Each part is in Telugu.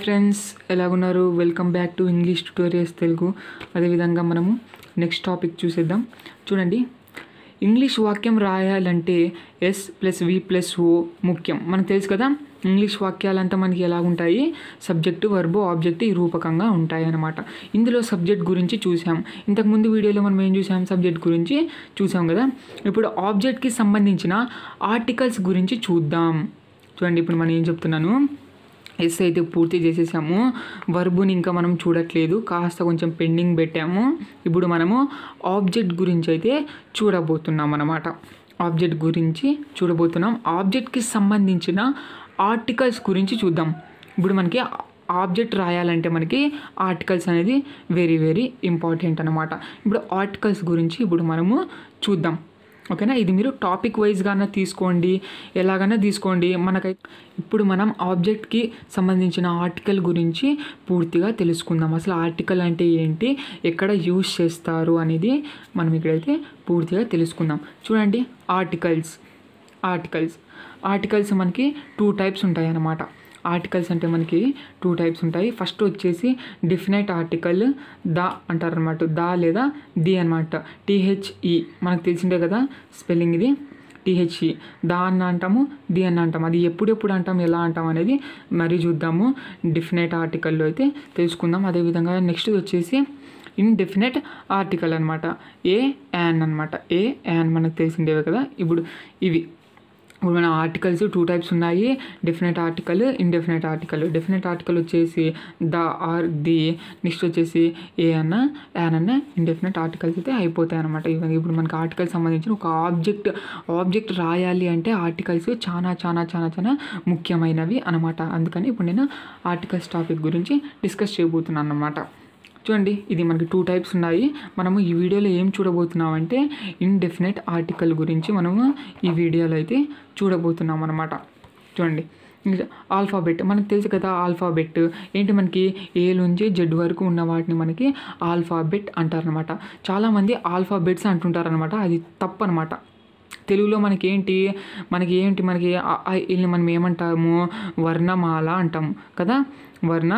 ఫ్రెండ్స్ ఎలాగున్నారు welcome back to English tutorials Telugu అదేవిధంగా మనము నెక్స్ట్ టాపిక్ చూసేద్దాం చూడండి ఇంగ్లీష్ వాక్యం రాయాలంటే S plus V plus O ముఖ్యం మనకు తెలుసు కదా ఇంగ్లీష్ వాక్యాలంతా మనకి ఎలా ఉంటాయి సబ్జెక్టు వర్బు ఆబ్జెక్ట్ ఈ రూపకంగా ఉంటాయి అన్నమాట ఇందులో సబ్జెక్ట్ గురించి చూసాం ఇంతకుముందు వీడియోలో మనం ఏం చూసాం సబ్జెక్ట్ గురించి చూసాం కదా ఇప్పుడు ఆబ్జెక్ట్కి సంబంధించిన ఆర్టికల్స్ గురించి చూద్దాం చూడండి ఇప్పుడు మనం ఏం చెప్తున్నాను ఎస్ అయితే పూర్తి చేసేసాము వర్బుని ఇంకా మనం చూడట్లేదు కాస్త కొంచెం పెండింగ్ పెట్టాము ఇప్పుడు మనము ఆబ్జెక్ట్ గురించి అయితే చూడబోతున్నాం అన్నమాట ఆబ్జెక్ట్ గురించి చూడబోతున్నాం ఆబ్జెక్ట్కి సంబంధించిన ఆర్టికల్స్ గురించి చూద్దాం ఇప్పుడు మనకి ఆబ్జెక్ట్ రాయాలంటే మనకి ఆర్టికల్స్ అనేది వెరీ వెరీ ఇంపార్టెంట్ అనమాట ఇప్పుడు ఆర్టికల్స్ గురించి ఇప్పుడు మనము చూద్దాం ఓకేనా ఇది మీరు టాపిక్ వైజ్గానే తీసుకోండి ఎలాగైనా తీసుకోండి మనకై ఇప్పుడు మనం ఆబ్జెక్ట్కి సంబంధించిన ఆర్టికల్ గురించి పూర్తిగా తెలుసుకుందాం అసలు ఆర్టికల్ అంటే ఏంటి ఎక్కడ యూజ్ చేస్తారు అనేది మనం ఇక్కడైతే పూర్తిగా తెలుసుకుందాం చూడండి ఆర్టికల్స్ ఆర్టికల్స్ ఆర్టికల్స్ మనకి టూ టైప్స్ ఉంటాయి అన్నమాట ఆర్టికల్స్ అంటే మనకి టూ టైప్స్ ఉంటాయి ఫస్ట్ వచ్చేసి డిఫినైట్ ఆర్టికల్ ద అంటారు అనమాట ద లేదా ది అనమాట టీహెచ్ఈ మనకు తెలిసిందే కదా స్పెల్లింగ్ ఇది టీహెచ్ఈ దా అన్న అంటాము ది అన్న అంటాం అది ఎప్పుడెప్పుడు అంటాం ఎలా అంటాం అనేది మరీ చూద్దాము డిఫినైట్ ఆర్టికల్లో అయితే తెలుసుకుందాం అదేవిధంగా నెక్స్ట్ వచ్చేసి ఇన్డెఫినెట్ ఆర్టికల్ అనమాట ఏ యాన్ అనమాట ఏ యాన్ మనకు తెలిసిందేవే కదా ఇప్పుడు ఇవి ఇప్పుడు మన ఆర్టికల్స్ టూ టైప్స్ ఉన్నాయి definite article indefinite article definite article వచ్చేసి ద ఆర్ ది నెక్స్ట్ వచ్చేసి ఏ అన్న యాన్ అన్న ఇండెఫినెట్ ఆర్టికల్స్ అయితే అయిపోతాయి అనమాట ఇప్పుడు మనకి ఆర్టికల్ సంబంధించిన ఒక ఆబ్జెక్ట్ ఆబ్జెక్ట్ రాయాలి అంటే ఆర్టికల్స్ చాలా చాలా చాలా చాలా ముఖ్యమైనవి అనమాట అందుకని ఇప్పుడు నేను ఆర్టికల్స్ టాపిక్ గురించి డిస్కస్ చేయబోతున్నాను అనమాట చూడండి ఇది మనకి టూ టైప్స్ ఉన్నాయి మనము ఈ వీడియోలో ఏం చూడబోతున్నామంటే ఇండెఫినెట్ ఆర్టికల్ గురించి మనము ఈ వీడియోలో అయితే చూడబోతున్నాం అనమాట చూడండి ఆల్ఫాబెట్ మనకు తెలుసు కదా ఆల్ఫాబెట్ ఏంటి మనకి ఏ నుంచి జెడ్ వరకు ఉన్న వాటిని మనకి ఆల్ఫాబెట్ అంటారనమాట చాలామంది ఆల్ఫాబెట్స్ అంటుంటారనమాట అది తప్పు అనమాట తెలుగులో మనకి ఏంటి మనకి ఏంటి మనకి వీళ్ళని మనం ఏమంటాము వర్ణమాల అంటాము కదా వర్ణ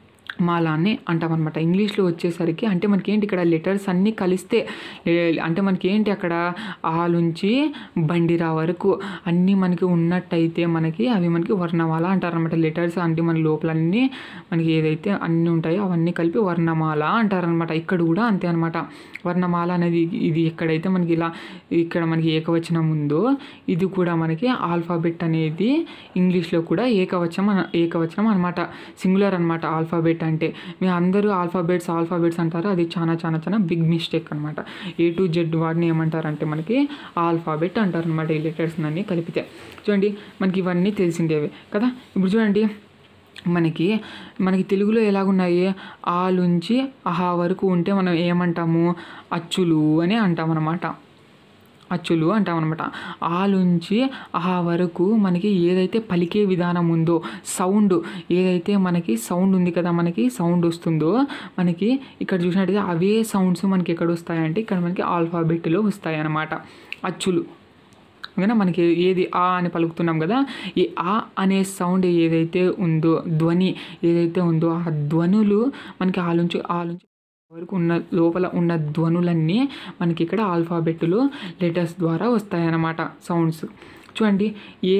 మాల అని అంటాం అనమాట ఇంగ్లీష్లో వచ్చేసరికి అంటే మనకి ఏంటి ఇక్కడ లెటర్స్ అన్నీ కలిస్తే అంటే మనకి ఏంటి అక్కడ ఆ నుంచి బండిరా వరకు అన్నీ మనకి ఉన్నట్టయితే మనకి అవి మనకి వర్ణమాల అంటారనమాట లెటర్స్ అంటే మన లోపల అన్నీ మనకి ఏదైతే అన్నీ ఉంటాయో అవన్నీ కలిపి వర్ణమాల అంటారనమాట ఇక్కడ కూడా అంతే అనమాట వర్ణమాల అనేది ఇది ఎక్కడైతే మనకి ఇలా ఇక్కడ మనకి ఏకవచనం ఉందో ఇది కూడా మనకి ఆల్ఫాబెట్ అనేది ఇంగ్లీష్లో కూడా ఏకవచనం ఏకవచనం అనమాట సింగులర్ అనమాట ఆల్ఫాబెట్ అంటే మీ అందరూ ఆల్ఫాబెట్స్ ఆల్ఫాబెట్స్ అంటారు అది చాలా చాలా చాలా బిగ్ మిస్టేక్ అనమాట ఏ టు జెడ్ వాటిని ఏమంటారంటే మనకి ఆల్ఫాబెట్ అంటారు అనమాట ఈ లెటర్స్ అన్నీ కలిపితే చూడండి మనకి ఇవన్నీ తెలిసిందేవి కదా ఇప్పుడు చూడండి మనకి మనకి తెలుగులో ఎలాగున్నాయి ఆ నుంచి అహా వరకు ఉంటే మనం ఏమంటాము అచ్చులు అని అంటాం అనమాట అచ్చులు అంటాం అనమాట ఆ నుంచి ఆ వరకు మనకి ఏదైతే పలికే విధానం ఉందో సౌండ్ ఏదైతే మనకి సౌండ్ ఉంది కదా మనకి సౌండ్ వస్తుందో మనకి ఇక్కడ చూసినట్టయితే అవే సౌండ్స్ మనకి ఎక్కడ వస్తాయంటే ఇక్కడ మనకి ఆల్ఫాబెట్లో వస్తాయి అన్నమాట అచ్చులు ఓకేనా మనకి ఏది ఆ అని పలుకుతున్నాం కదా ఈ ఆ అనే సౌండ్ ఏదైతే ఉందో ధ్వని ఏదైతే ఉందో ఆ ధ్వనులు మనకి ఆ నుంచి ఆ నుంచి వరకు ఉన్న లోపల ఉన్న ధ్వనులన్నీ మనకి ఇక్కడ ఆల్ఫాబెట్లో లెటర్స్ ద్వారా వస్తాయన్నమాట సౌండ్స్ చూడండి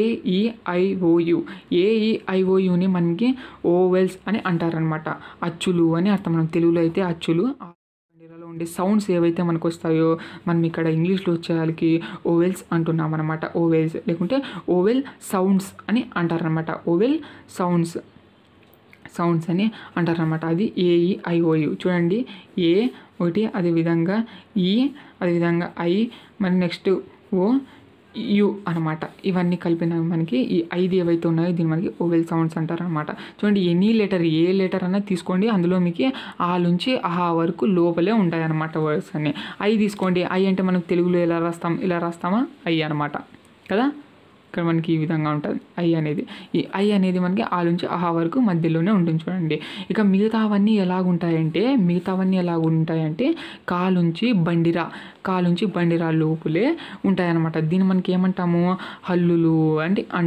ఏఈఐఓయు ఏఈఐఓయుని మనకి ఓవెల్స్ అని అంటారనమాట అచ్చులు అని అర్థం మనం తెలుగులో అయితే అచ్చులు బండిరాలో ఉండే సౌండ్స్ ఏవైతే మనకు వస్తాయో మనం ఇక్కడ ఇంగ్లీష్లో వచ్చేయాలకి ఓవెల్స్ అంటున్నాం అనమాట ఓవెల్స్ లేకుంటే ఓవెల్ సౌండ్స్ అని అంటారనమాట ఓవెల్ సౌండ్స్ సౌండ్స్ అని అంటారనమాట అది ఏఈఐఓయు చూడండి ఏ ఒకటి అదేవిధంగా ఈ అదేవిధంగా ఐ మరి నెక్స్ట్ ఓ యు అనమాట ఇవన్నీ కలిపిన మనకి ఈ ఐదు ఏవైతే ఉన్నాయో దీన్ని మనకి ఓవెల్ సౌండ్స్ అంటారు అనమాట చూడండి ఎనీ లెటర్ ఏ లెటర్ అన్నా తీసుకోండి అందులో మీకు ఆ నుంచి ఆ వరకు లోపలే ఉంటాయి అనమాట వర్డ్స్ అన్ని ఐ తీసుకోండి ఐ అంటే మనకు తెలుగులో ఎలా రాస్తాం ఇలా రాస్తామా ఐ అనమాట కదా ఇక్కడ మనకి ఈ విధంగా ఉంటుంది ఐ అనేది ఈ ఐ అనేది మనకి ఆ నుంచి ఆహా వరకు మధ్యలోనే ఉంటుంది చూడండి ఇక మిగతావన్నీ ఎలాగుంటాయంటే మిగతావన్నీ ఎలాగుంటాయంటే కాలుంచి బండిరా కాలుంచి బండిరా లోపులే ఉంటాయన్నమాట దీన్ని మనకి ఏమంటాము హల్లులు అంటే అంటాము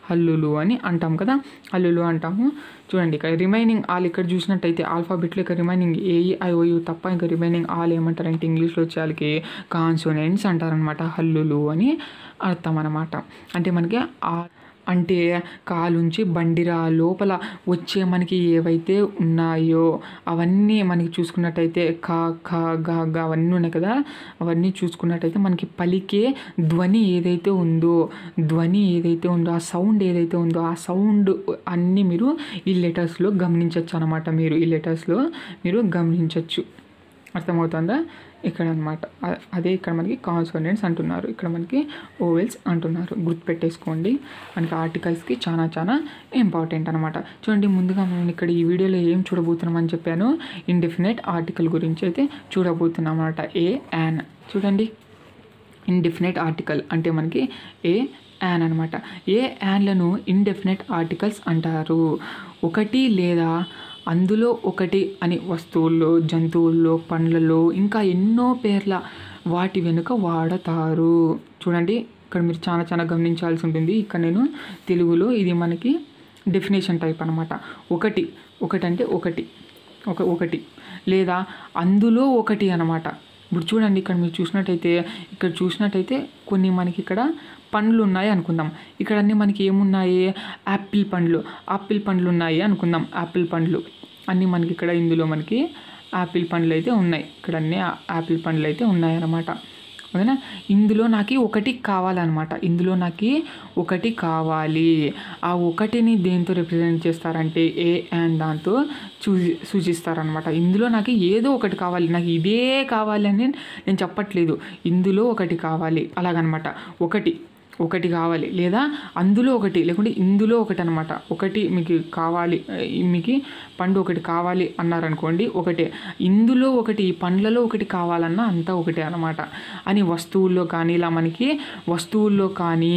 హల్లులు అని అంటాం కదా హల్లులు అంటాము చూడండి ఇక్కడ రిమైనింగ్ ఆల్ ఇక్కడ చూసినట్టయితే ఆల్ఫాబెట్లో ఇక్కడ రిమైనింగ్ ఏఈఐఓయు తప్ప ఇంకా రిమైనింగ్ ఆల్ ఏమంటారంటే ఇంగ్లీష్లో వచ్చే వాళ్ళకి కాన్సోనెంట్స్ అంటారనమాట హల్లులు అని అర్థం అనమాట అంటే మనకి ఆ అంటే కాలుంచి బండిరా లోపల వచ్చే మనకి ఏవైతే ఉన్నాయో అవన్నీ మనకి చూసుకున్నట్టయితే క ఖ గ గ అవన్నీ ఉన్నాయి కదా అవన్నీ చూసుకున్నట్టయితే మనకి పలికే ధ్వని ఏదైతే ఉందో ధ్వని ఏదైతే ఉందో ఆ సౌండ్ ఏదైతే ఉందో ఆ సౌండ్ అన్నీ మీరు ఈ లెటర్స్లో గమనించవచ్చు అనమాట మీరు ఈ లెటర్స్లో మీరు గమనించవచ్చు అర్థమవుతుందా ఇక్కడ అనమాట అదే ఇక్కడ మనకి కాన్సోనెంట్స్ అంటున్నారు ఇక్కడ మనకి ఓవెల్స్ అంటున్నారు గుర్తుపెట్టేసుకోండి మనకి ఆర్టికల్స్కి చాలా చాలా ఇంపార్టెంట్ అనమాట చూడండి ముందుగా నేను ఇక్కడ ఈ వీడియోలో ఏం చూడబోతున్నామని చెప్పాను ఇండెఫినెట్ ఆర్టికల్ గురించి అయితే చూడబోతున్నాం అనమాట ఏ యాన్ చూడండి ఇండెఫినెట్ ఆర్టికల్ అంటే మనకి ఏ యాన్ అనమాట ఏ యాన్లను ఇండెఫినెట్ ఆర్టికల్స్ అంటారు ఒకటి లేదా అందులో ఒకటి అని వస్తువుల్లో జంతువుల్లో పండ్లలో ఇంకా ఎన్నో పేర్ల వాటి వెనుక వాడతారు చూడండి ఇక్కడ మీరు చాలా చాలా గమనించాల్సి ఉంటుంది ఇక్కడ నేను తెలుగులో ఇది మనకి డెఫినేషన్ టైప్ అనమాట ఒకటి ఒకటి అంటే ఒకటి ఒక ఒకటి లేదా అందులో ఒకటి అనమాట ఇప్పుడు చూడండి ఇక్కడ మీరు చూసినట్టయితే ఇక్కడ చూసినట్టయితే కొన్ని మనకి ఇక్కడ పండ్లు ఉన్నాయి అనుకుందాం ఇక్కడ అన్నీ మనకి ఏమున్నాయి యాపిల్ పండ్లు ఆపిల్ పండ్లు ఉన్నాయి అనుకుందాం యాపిల్ పండ్లు అన్నీ మనకి ఇక్కడ ఇందులో మనకి యాపిల్ పండ్లు అయితే ఉన్నాయి ఇక్కడ అన్నీ యాపిల్ పండ్లు అయితే ఉన్నాయన్నమాట ఓకేనా ఇందులో నాకు ఒకటి కావాలన్నమాట ఇందులో నాకు ఒకటి కావాలి ఆ ఒకటిని దేంతో రిప్రజెంట్ చేస్తారంటే ఏ అండ్ దాంతో సూచి సూచిస్తారనమాట ఇందులో నాకు ఏదో ఒకటి కావాలి నాకు ఇదే కావాలి అని నేను చెప్పట్లేదు ఇందులో ఒకటి కావాలి అలాగనమాట ఒకటి ఒకటి కావాలి లేదా అందులో ఒకటి లేకుంటే ఇందులో ఒకటి అనమాట ఒకటి మీకు కావాలి మీకు పండు ఒకటి కావాలి అన్నారనుకోండి ఒకటే ఇందులో ఒకటి ఈ పండ్లలో ఒకటి కావాలన్నా అంతా ఒకటే అనమాట అని వస్తువుల్లో కానీ ఇలా మనకి వస్తువుల్లో కానీ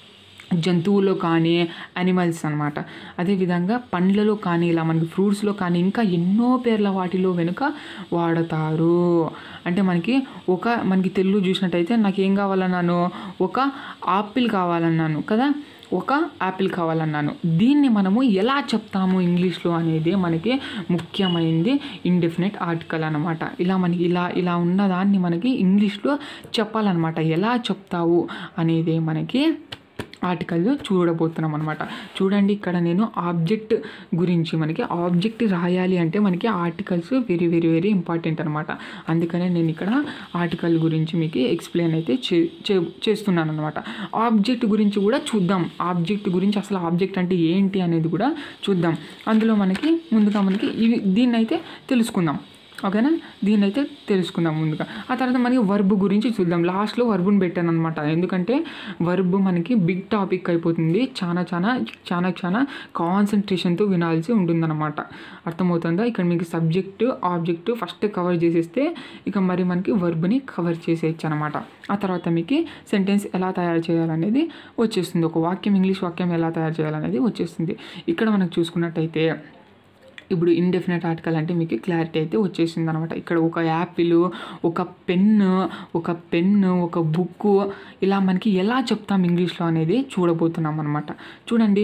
జంతువుల్లో కానీ యానిమల్స్ అనమాట అదేవిధంగా పండ్లలో కానీ ఇలా మనకి ఫ్రూట్స్లో కానీ ఇంకా ఎన్నో పేర్ల వాటిలో వెనుక వాడతారు అంటే మనకి ఒక మనకి తెలుగు చూసినట్టయితే నాకు ఏం కావాలన్నాను ఒక ఆపిల్ కావాలన్నాను కదా ఒక యాపిల్ కావాలన్నాను దీన్ని మనము ఎలా చెప్తాము ఇంగ్లీష్లో అనేది మనకి ముఖ్యమైనది ఇండెఫినెట్ ఆర్టికల్ అనమాట ఇలా మనకి ఇలా ఇలా ఉన్నదాన్ని మనకి ఇంగ్లీష్లో చెప్పాలన్నమాట ఎలా చెప్తావు అనేది మనకి ఆర్టికల్ చూడబోతున్నాం అనమాట చూడండి ఇక్కడ నేను ఆబ్జెక్ట్ గురించి మనకి ఆబ్జెక్ట్ రాయాలి అంటే మనకి articles very very very important అనమాట అందుకనే నేను ఇక్కడ ఆర్టికల్ గురించి మీకు ఎక్స్ప్లెయిన్ అయితే చే చే- చేస్తున్నాను అనమాట ఆబ్జెక్ట్ గురించి కూడా చూద్దాం ఆబ్జెక్ట్ గురించి అసలు ఆబ్జెక్ట్ అంటే ఏంటి అనేది కూడా చూద్దాం అందులో మనకి ముందుగా మనకి ఇవి దీన్ని అయితే తెలుసుకుందాం ఓకేనా దీన్ని అయితే తెలుసుకుందాం ముందుగా ఆ తర్వాత మనకి వర్బ్ గురించి చూద్దాం లాస్ట్లో వర్బుని పెట్టాను అనమాట ఎందుకంటే వర్బ్ మనకి బిగ్ టాపిక్ అయిపోతుంది చాలా చాలా చాలా చాలా కాన్సన్ట్రేషన్తో వినాల్సి ఉంటుందన్నమాట అర్థమవుతుందా ఇక్కడ మీకు సబ్జెక్టు ఆబ్జెక్టు ఫస్ట్ కవర్ చేసేస్తే ఇక మరి మనకి వర్బ్ని కవర్ చేసేయచ్చు అనమాట ఆ తర్వాత మీకు సెంటెన్స్ ఎలా తయారు చేయాలనేది వచ్చేస్తుంది ఒక వాక్యం ఇంగ్లీష్ వాక్యం ఎలా తయారు చేయాలనేది వచ్చేస్తుంది ఇక్కడ మనకు చూసుకున్నట్టయితే ఇప్పుడు ఇండెఫినెట్ ఆర్టికల్ అంటే మీకు క్లారిటీ అయితే వచ్చేసింది అనమాట ఇక్కడ ఒక యాపిల్ ఒక పెన్ను ఒక పెన్ను ఒక బుక్ ఇలా మనకి ఎలా చెప్తాం ఇంగ్లీష్లో అనేది చూడబోతున్నాం అనమాట చూడండి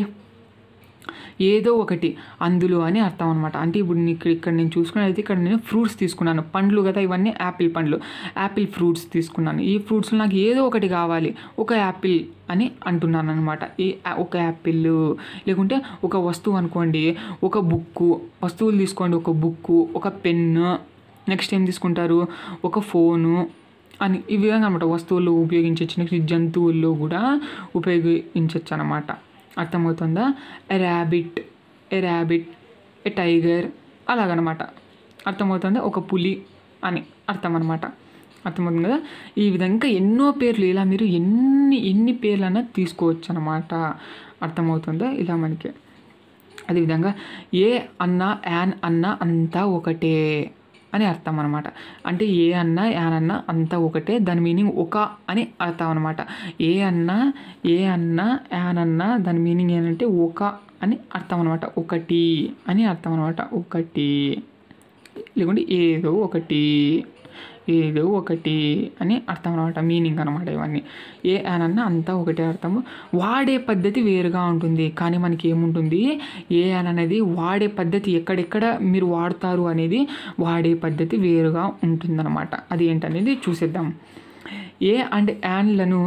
ఏదో ఒకటి అందులో అని అర్థం అనమాట అంటే ఇప్పుడు నీకు ఇక్కడ నేను చూసుకున్నది ఇక్కడ నేను ఫ్రూట్స్ తీసుకున్నాను పండ్లు కదా ఇవన్నీ యాపిల్ పండ్లు యాపిల్ ఫ్రూట్స్ తీసుకున్నాను ఈ ఫ్రూట్స్లో నాకు ఏదో ఒకటి కావాలి ఒక యాపిల్ అని అంటున్నాను అనమాట ఈ ఆ- ఒక యాపిల్ లేకుంటే ఒక వస్తువు అనుకోండి ఒక బుక్కు వస్తువులు తీసుకోండి ఒక బుక్కు ఒక పెన్ను నెక్స్ట్ ఏం తీసుకుంటారు ఒక ఫోను అని ఈ విధంగా అనమాట వస్తువుల్లో ఉపయోగించవచ్చు నెక్స్ట్ జంతువుల్లో కూడా ఉపయోగించవచ్చు అనమాట అర్థమవుతుందా a rabbit a rabbit a tiger అలాగనమాట అర్థమవుతుందా ఒక పులి అని అర్థం అనమాట అర్థమవుతుంది కదా ఈ విధంగా ఎన్నో పేర్లు ఇలా మీరు ఎన్ని ఎన్ని పేర్లన్నా తీసుకోవచ్చు అనమాట అర్థమవుతుందా ఇలా మనకి అదేవిధంగా ఏ అన్న యాన్ అన్న అంతా ఒకటే అని అర్థం అనమాట అంటే ఏ అన్న యాన్ అన్న అంతా ఒకటే దాని మీనింగ్ ఒక అని అర్థం అనమాట ఏ అన్న ఏ అన్న యాన్ అన్న దాని మీనింగ్ ఏంటంటే ఒక అని అర్థం అనమాట ఒకటి అని అర్థం అనమాట ఒకటి లేకుంటే ఏదో ఒకటి ఏదో ఒకటి అని అర్థం అనమాట మీనింగ్ అనమాట ఇవన్నీ ఏ యాన్ అన్న అంతా ఒకటే అర్థము వాడే పద్ధతి వేరుగా ఉంటుంది కానీ మనకి ఏముంటుంది ఏ యాన్ అనేది వాడే పద్ధతి ఎక్కడెక్కడ మీరు వాడతారు అనేది వాడే పద్ధతి వేరుగా ఉంటుందన్నమాట అది ఏంటనేది చూసేద్దాం ఏ అండ్ యాన్లను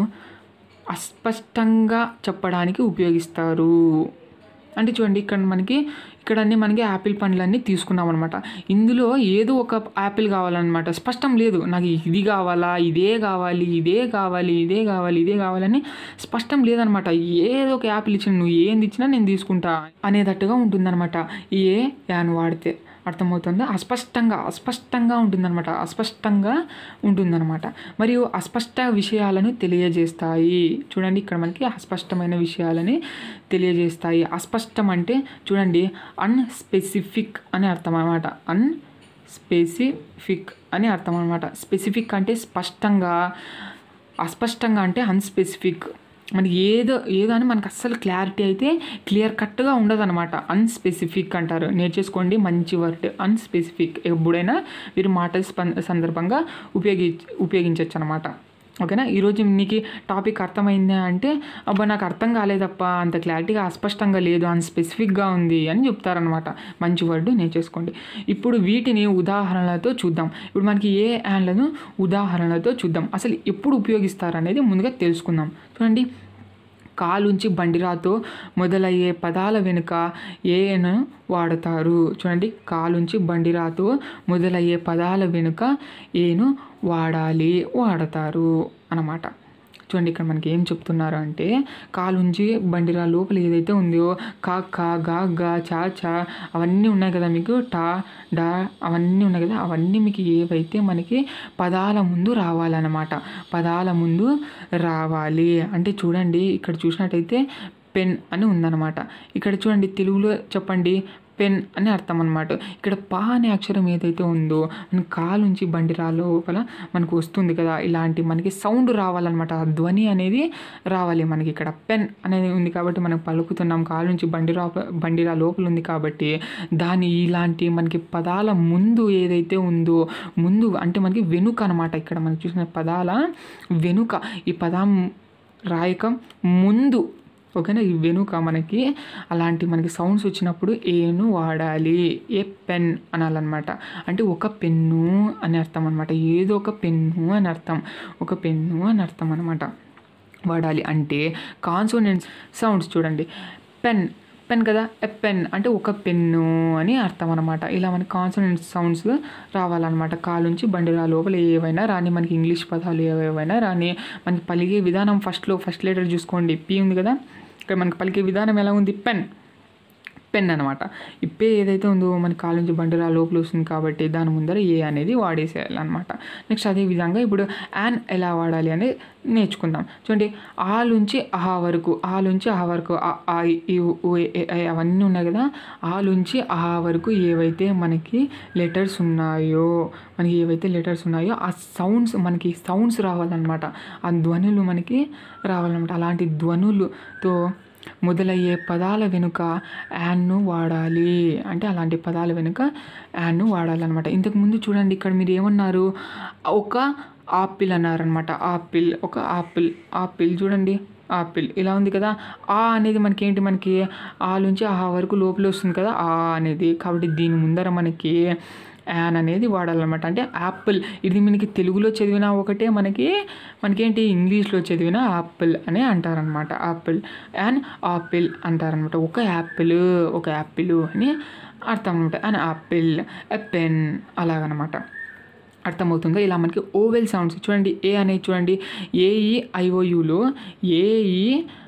అస్పష్టంగా చెప్పడానికి ఉపయోగిస్తారు అంటే చూడండి ఇక్కడ మనకి ఇక్కడ అన్ని మనకి యాపిల్ పండ్లన్నీ తీసుకున్నాం అనమాట ఇందులో ఏదో ఒక యాపిల్ కావాలన్నమాట స్పష్టం లేదు నాకు ఇది కావాలా ఇదే కావాలి ఇదే కావాలి ఇదే కావాలి ఇదే కావాలని స్పష్టం లేదనమాట ఏదో ఒక యాపిల్ ఇచ్చిన నువ్వు ఏంది ఇచ్చినా నేను తీసుకుంటా అనేటట్టుగా ఉంటుందన్నమాట ఈ ఏ యాన్ వాడితే అర్థమవుతుందా అస్పష్టంగా అస్పష్టంగా ఉంటుందన్నమాట అస్పష్టంగా ఉంటుందన్నమాట మరియు అస్పష్ట విషయాలను తెలియజేస్తాయి చూడండి ఇక్కడ మనకి అస్పష్టమైన విషయాలని తెలియజేస్తాయి అస్పష్టం అంటే చూడండి అన్స్పెసిఫిక్ అని అర్థం అనమాట అన్ స్పెసిఫిక్ అని అర్థం అనమాట స్పెసిఫిక్ అంటే స్పష్టంగా అస్పష్టంగా అంటే అన్స్పెసిఫిక్ మనకి ఏదో ఏదో అని మనకు అస్సలు క్లారిటీ అయితే క్లియర్ కట్గా ఉండదు అనమాట అన్స్పెసిఫిక్ అంటారు నేర్చేసుకోండి మంచి వర్డ్ అన్స్పెసిఫిక్ ఎప్పుడైనా మీరు మాట స్పం- సందర్భంగా ఉపయోగి ఉపయోగించవచ్చు అనమాట ఓకేనా ఈరోజు మీకు టాపిక్ అర్థమైందా అంటే అబ్బా నాకు అర్థం కాలేదప్ప అంత క్లారిటీగా అస్పష్టంగా లేదు అన్స్పెసిఫిక్గా ఉంది అని చెప్తారనమాట మంచి వర్డ్ నేర్చేసుకోండి ఇప్పుడు వీటిని ఉదాహరణలతో చూద్దాం ఇప్పుడు మనకి ఏ యాన్లను ఉదాహరణలతో చూద్దాం అసలు ఎప్పుడు ఉపయోగిస్తారు అనేది ముందుగా తెలుసుకుందాం చూడండి కాలుంచి బండిరాతో మొదలయ్యే పదాల వెనుక ఏను వాడతారు చూడండి కాలుంచి బండిరాతో మొదలయ్యే పదాల వెనుక ఏను వాడాలి వాడతారు అన్నమాట చూడండి ఇక్కడ మనకి ఏం చెప్తున్నారు అంటే కాలుంచి బండిరా లోపల ఏదైతే ఉందో కా కా గా గా చా చా అవన్నీ ఉన్నాయి కదా మీకు టా డా అవన్నీ ఉన్నాయి కదా అవన్నీ మీకు ఏవైతే మనకి పదాల ముందు రావాలన్నమాట పదాల ముందు రావాలి అంటే చూడండి ఇక్కడ చూసినట్టయితే పెన్ అని ఉందన్నమాట ఇక్కడ చూడండి తెలుగులో చెప్పండి పెన్ అని అర్థం అనమాట ఇక్కడ పా అనే అక్షరం ఏదైతే ఉందో మన కాలుంచి బండి రా లోపల మనకు వస్తుంది కదా ఇలాంటి మనకి సౌండ్ రావాలన్నమాట ఆ ధ్వని అనేది రావాలి మనకి ఇక్కడ పెన్ అనేది ఉంది కాబట్టి మనం పలుకుతున్నాం కాలు నుంచి బండి రా బండి రా లోపల ఉంది కాబట్టి దాని ఇలాంటి మనకి పదాల ముందు ఏదైతే ఉందో ముందు అంటే మనకి వెనుక అనమాట ఇక్కడ మనకి చూసిన పదాల వెనుక ఈ పదం రాయకం ముందు ఓకేనా ఈ వెనుక మనకి అలాంటి మనకి సౌండ్స్ వచ్చినప్పుడు ఏను వాడాలి ఏ పెన్ అనాలన్నమాట అంటే ఒక పెన్ను అని అర్థం అనమాట ఏదో ఒక పెన్ను అని అర్థం ఒక పెన్ను అని అర్థం అనమాట వాడాలి అంటే కాన్సోనెంట్స్ సౌండ్స్ చూడండి పెన్ పెన్ కదా ఎ పెన్ అంటే ఒక పెన్ను అని అర్థం అనమాట ఇలా మనకి కాన్సోనెంట్ సౌండ్స్ రావాలన్నమాట కాలుంచి బండి రా లోపల ఏవైనా రాని మనకి ఇంగ్లీష్ పదాలు ఏవైనా రాని మనకి పలికే విధానం ఫస్ట్లో ఫస్ట్ లెటర్ చూసుకోండి పి ఉంది కదా ఇక్కడ మనకి పలికే విధానం ఎలా ఉంది పెన్ పెన్ అనమాట ఈ పే ఏదైతే ఉందో మన కాలు నుంచి బండిరా లోపల వస్తుంది కాబట్టి దాని ముందర ఏ అనేది వాడేసేయాలన్నమాట నెక్స్ట్ అదే విధంగా ఇప్పుడు యాన్ ఎలా వాడాలి అనేది నేర్చుకుందాం చూడండి ఆ నుంచి ఆహా వరకు ఆ నుంచి ఆహా వరకు ఆ, ఆ, ఈ, ఉ, ఏ, ఐ అవన్నీ ఉన్నాయి కదా ఆ నుంచి ఆహా వరకు ఏవైతే మనకి లెటర్స్ ఉన్నాయో మనకి ఏవైతే లెటర్స్ ఉన్నాయో ఆ సౌండ్స్ మనకి సౌండ్స్ రావాలన్నమాట ఆ ధ్వనులు మనకి రావాలన్నమాట అలాంటి ధ్వనులతో మొదలయ్యే పదాల వెనుక యాన్ను వాడాలి అంటే అలాంటి పదాల వెనుక యాన్ను వాడాలన్నమాట ఇంతకుముందు చూడండి ఇక్కడ మీరు ఏమన్నారు ఒక ఆపిల్ అన్నారనమాట ఆపిల్ ఒక ఆపిల్ ఆపిల్ చూడండి ఆపిల్ ఇలా ఉంది కదా ఆ అనేది మనకి ఏంటి మనకి ఆ నుంచి ఆ వరకు లోపల వస్తుంది కదా ఆ అనేది కాబట్టి దీని ముందర మనకి యాన్ అనేది వాడాలన్నమాట అంటే యాపిల్ ఇది మనకి తెలుగులో చదివినా ఒకటే మనకి మనకేంటి ఇంగ్లీష్లో చదివిన యాపిల్ అని అంటారనమాట యాపిల్ యాన్ ఆపిల్ అంటారనమాట ఒక యాపిల్ ఒక యాపిల్ అని అర్థం అనమాట అండ్ ఆపిల్ ఎ పెన్ అలాగనమాట అర్థమవుతుందో ఇలా మనకి ఓవెల్ సౌండ్స్ చూడండి ఏ అనేది చూడండి ఏఈ ఐఓయులో ఏఈ